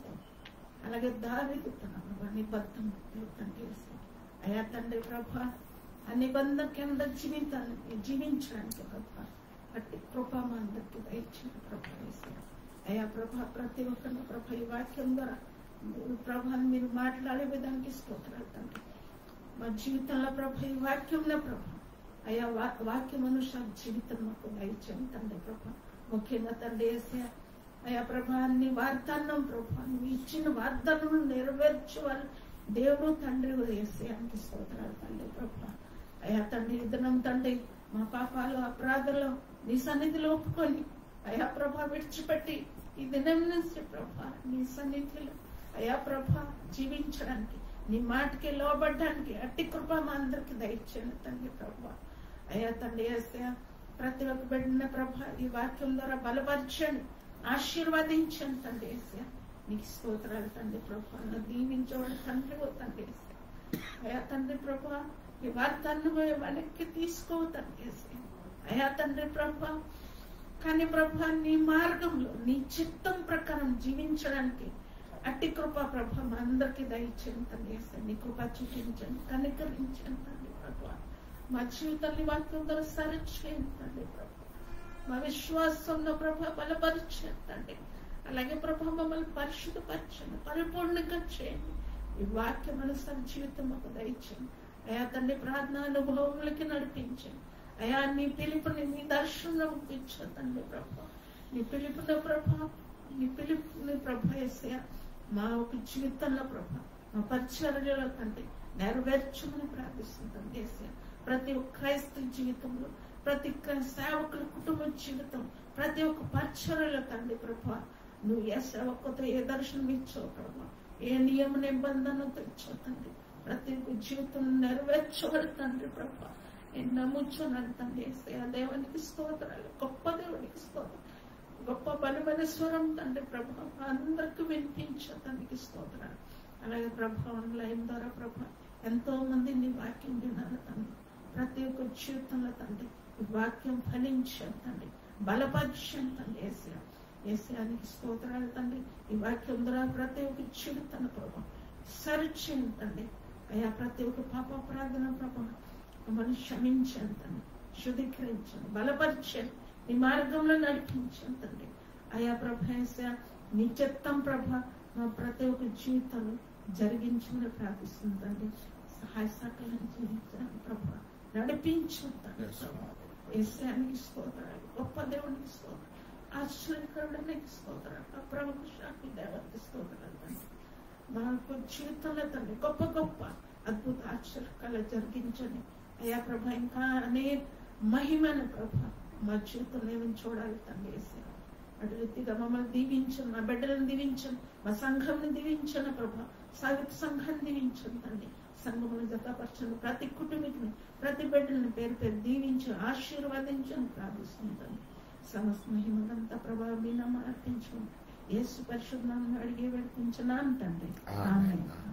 అలాగే దావిదు తన నిబద్ధం తండ్రి యేసు. అయ్యా తండ్రి ప్రభ ఆ నిబంధన కింద జీవితాన్ని జీవించడానికి ప్రభ అట్టి కృప మా అందరికి దయచిన ప్రభ యేసు. అయ్యా ప్రభ ప్రతి ఒక్కరిని ప్రభ ఈ వాక్యం ద్వారా ప్రభాని మీరు మాట్లాడే విధానికి స్తోత్రాలు తండ్రి మా జీవితంలో ప్రభ ఈ వాక్యంలో ప్రభ అయ్యా వా- వాక్యం అనుసార జీవితం మాకు దయచేయండి తండ్రి ప్రభ ముఖ్యంగా తండ్రి వేసే అయ్యా ప్రభా నీ వాగ్దానం ప్రభా నువ్వు ఇచ్చిన వాగ్దానం నెరవేర్చేవారు దేవుడు తండ్రి వేసే అంత స్తోత్రాలు తండ్రి ప్రభా అయ్యా తండ్రి ఇద్దరం తండ్రి మా పాపాలు అపరాధాలు నీ సన్నిధిలో ఒప్పుకొని అయ్యా ప్రభా విడిచిపెట్టి ఈ దినం నుంచి ప్రభా నీ సన్నిధిలో అయ్యా ప్రభా జీవించడానికి నీ మాటకి లోబడ్డానికి అట్టి కృప మా అందరికి దయచేయండి తండ్రి ప్రభా అయ్యా తండ్రి వేస్తే ప్రతి ఒక్క బిడ్డన ప్రభ ఈ వాక్యం ద్వారా బలపరచండి ఆశీర్వదించండి తండ్రి వేసే నీకు స్తోత్రాలు తండ్రి ప్రభా నన్ను దీవించవాడు తండ్రి ఓ తండ్రి యేసయ్య. అయ్యా తండ్రి ప్రభా ఈ వార్తను వెనక్కి తీసుకో తండ్రి యేసయ్య. అయ్యా తండ్రి ప్రభా కానీ ప్రభా నీ మార్గంలో నీ చిత్తం ప్రకారం జీవించడానికి అట్టి కృప ప్రభ మా అందరికి దయచేయండి తండ్రి యేసయ్య. నీ కృప చూపించండి కనికరించండి తండ్రి ప్రభా మా జీవితాన్ని వాక్యం ద్వారా సరిచేయండి తండ్రి ప్రభా మా విశ్వాసంలో ప్రభ బలపరచండి తండ్రి అలాగే ప్రభ మమ్మల్ని పరిశుద్ధపరచండి పరిపూర్ణంగా చేయండి ఈ వాక్యం అనుసారి జీవితం మాకు దయచేయండి అయా తండ్రి ప్రార్థన అనుభవములకి నడిపించండి అయా నీ పిలుపుని నీ దర్శనం ఇచ్చావు తండ్రి ప్రభ నీ పిలుపున ప్రభ నీ పిలుపుని ప్రభ వేసే మా ఒక జీవితంలో ప్రభ మా పరిచర్యలో తండ్రి నెరవేర్చమని ప్రార్థిస్తుంటాం దేశం ప్రతి ఒక్క క్రైస్తవ జీవితంలో ప్రతి క్రై- సేవకుల కుటుంబ జీవితం ప్రతి ఒక్క పరిచర్యలో తండ్రి ప్రభ నువ్వు ఏ సేవకుతో ఏ దర్శనం ఇచ్చావు ప్రభా ఏ నియమ నిబంధనతో ఇచ్చావు తండ్రి ప్రతి ఒక్క జీవితం నెరవేర్చబడి తండ్రి ప్రభా నేను నమ్ముచున్నాను తండ్రి యేసయ్య. దేవునికి స్తోత్రాలు గొప్ప దేవునికి స్తోత్రం గొప్ప బలమైన స్వరం తండ్రి ప్రభా అందరికి వినిపించు తండ్రికి స్తోత్రాలు అలాగే ప్రభా ఆన్లైన్ ద్వారా ప్రభా ఎంతో మంది నీ వాక్యం వినాలి తండ్రి ప్రతి ఒక్క జీవితంలో తండ్రి ఈ వాక్యం ఫలించాను తండ్రి బలపరిచాను తండ్రి ఏసీ ఏసీయానికి స్తోత్రాలు తండ్రి ఈ వాక్యం ద్వారా ప్రతి ఒక్క జీవితాన్ని ప్రభా సరిచేయండి తండ్రి అయ్యా ప్రతి ఒక్క పాప ప్రార్థన ప్రభా మమ్మల్ని క్షమించండి తండ్రి శుద్ధీకరించండి బలపరచండి నీ మార్గంలో నడిపించండి తండ్రి అయా ప్రభేశ నీ చిత్తం ప్రభ మా ప్రతి ఒక్క జీవితంలో జరిగించమని ప్రార్థిస్తుంది తండ్రి సహాయ సకలం జీవించండి ప్రభ నడిపించండి తండ్రి ప్రభా ఏసానికి స్తోత్రాలు గొప్ప దేవునికి స్తోత్రం ఆశ్చర్యకరుడానికి స్తోత్రాలు అప్రమశాకి దేవతకి స్తోత్రాలు తండ్రి మా యొక్క జీవితంలో తండ్రి గొప్ప గొప్ప అద్భుత ఆశ్చర్యకాలు జరిగించండి అయ్యా ప్రభ ఇంకా అనే మహిమను ప్రభ మా జీవితంలో ఏమని చూడాలి తండ్రి వేసే అటు రీతిగా మమ్మల్ని దీవించండి మా బిడ్డలను దీవించండి మా సంఘంని దీవించండి ప్రభ సావిత్ర సంఘాన్ని దీవించండి తండ్రి సంఘమును జతపరచండి ప్రతి కుటుంబీకుని ప్రతి బిడ్డలను పేరు పేరు దీవించి ఆశీర్వదించని ప్రార్థిస్తుంటాను సమస్త మహిమలంతా ప్రభావం వినామ అర్పించుకుంటాం యేసు పరిశుద్ధనామం అడిగి వేడుకుంటున్నాను తండ్రి ఆమేన్. ఆమేన్.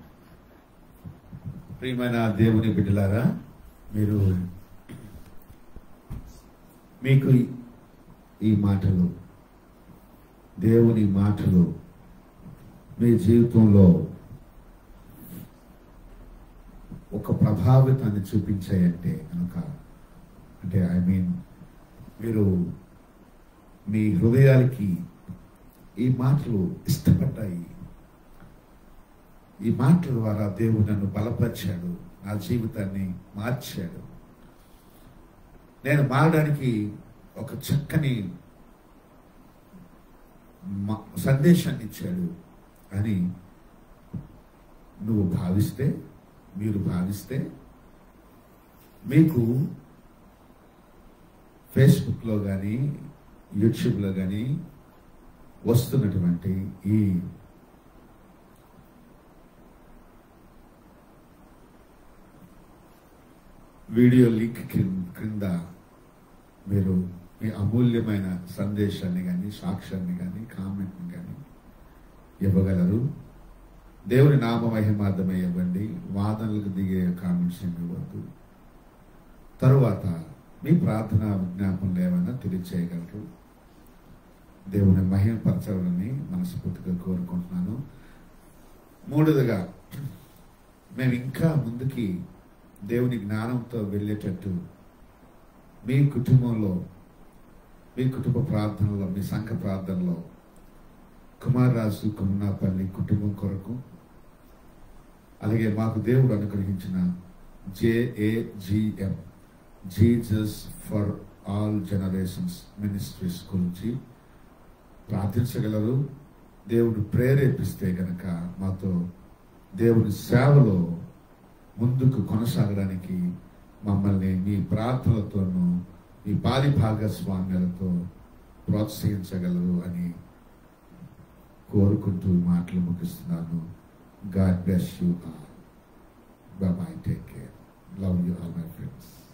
ప్రియమైన దేవుని బిడ్డలారా మీరు మీకు ఈ మాటలు దేవుని మాటలు మీ జీవితంలో ఒక ప్రభావితాన్ని చూపించాయంటే కనుక అంటే ఐ మీన్ మీరు మీ హృదయాలకి ఈ మాటలు ఇష్టపడ్డాయి ఈ మాటల ద్వారా దేవుడు నన్ను బలపరిచాడు నా జీవితాన్ని మార్చాడు నేను మారడానికి ఒక చక్కని మ- సందేశాన్ని ఇచ్చాడు అని నువ్వు భావిస్తే మీరు భావిస్తే మీకు ఫేస్బుక్లో కానీ యూట్యూబ్లో కానీ వస్తున్నటువంటి ఈ వీడియో లింక్ క్రిం- క్రింద మీరు మీ అమూల్యమైన సందేశాన్ని కానీ సాక్ష్యాన్ని కానీ కామెంట్ని కానీ ఇవ్వగలరు దేవుని నామ మహిమార్థమై ఇవ్వండి వాదనలకు దిగే కామెంట్స్ ఏమి ఇవ్వద్దు తరువాత మీ ప్రార్థన విజ్ఞాపనలు ఏమైనా తెలియచేయగలరు దేవుని మహిమపరచాలని మనస్ఫూర్తిగా కోరుకుంటున్నాను మూడోదిగా మేము ఇంకా ముందుకి దేవుని జ్ఞానంతో వెళ్ళేటట్టు మీ కుటుంబంలో మీ కుటుంబ ప్రార్థనలో మీ సంఘ ప్రార్థనలో కుమారరాజు కొమ్నాపల్లి కుటుంబం కొరకు అలాగే మాకు దేవుడు అనుగ్రహించిన JAGM Jesus for all generations ministries గురించి ప్రార్థించగలరు దేవుడు ప్రేరేపిస్తే గనక మాతో దేవుని సేవలో ముందుకు కొనసాగడానికి మమ్మల్ని మీ ప్రార్థనలతోనూ మీ పాలి భాగస్వామ్యాలతో ప్రోత్సహించగలరు అని కోరుకుంటూ మాటలు ముగిస్తున్నాను God bless you all bye take care love you all my friends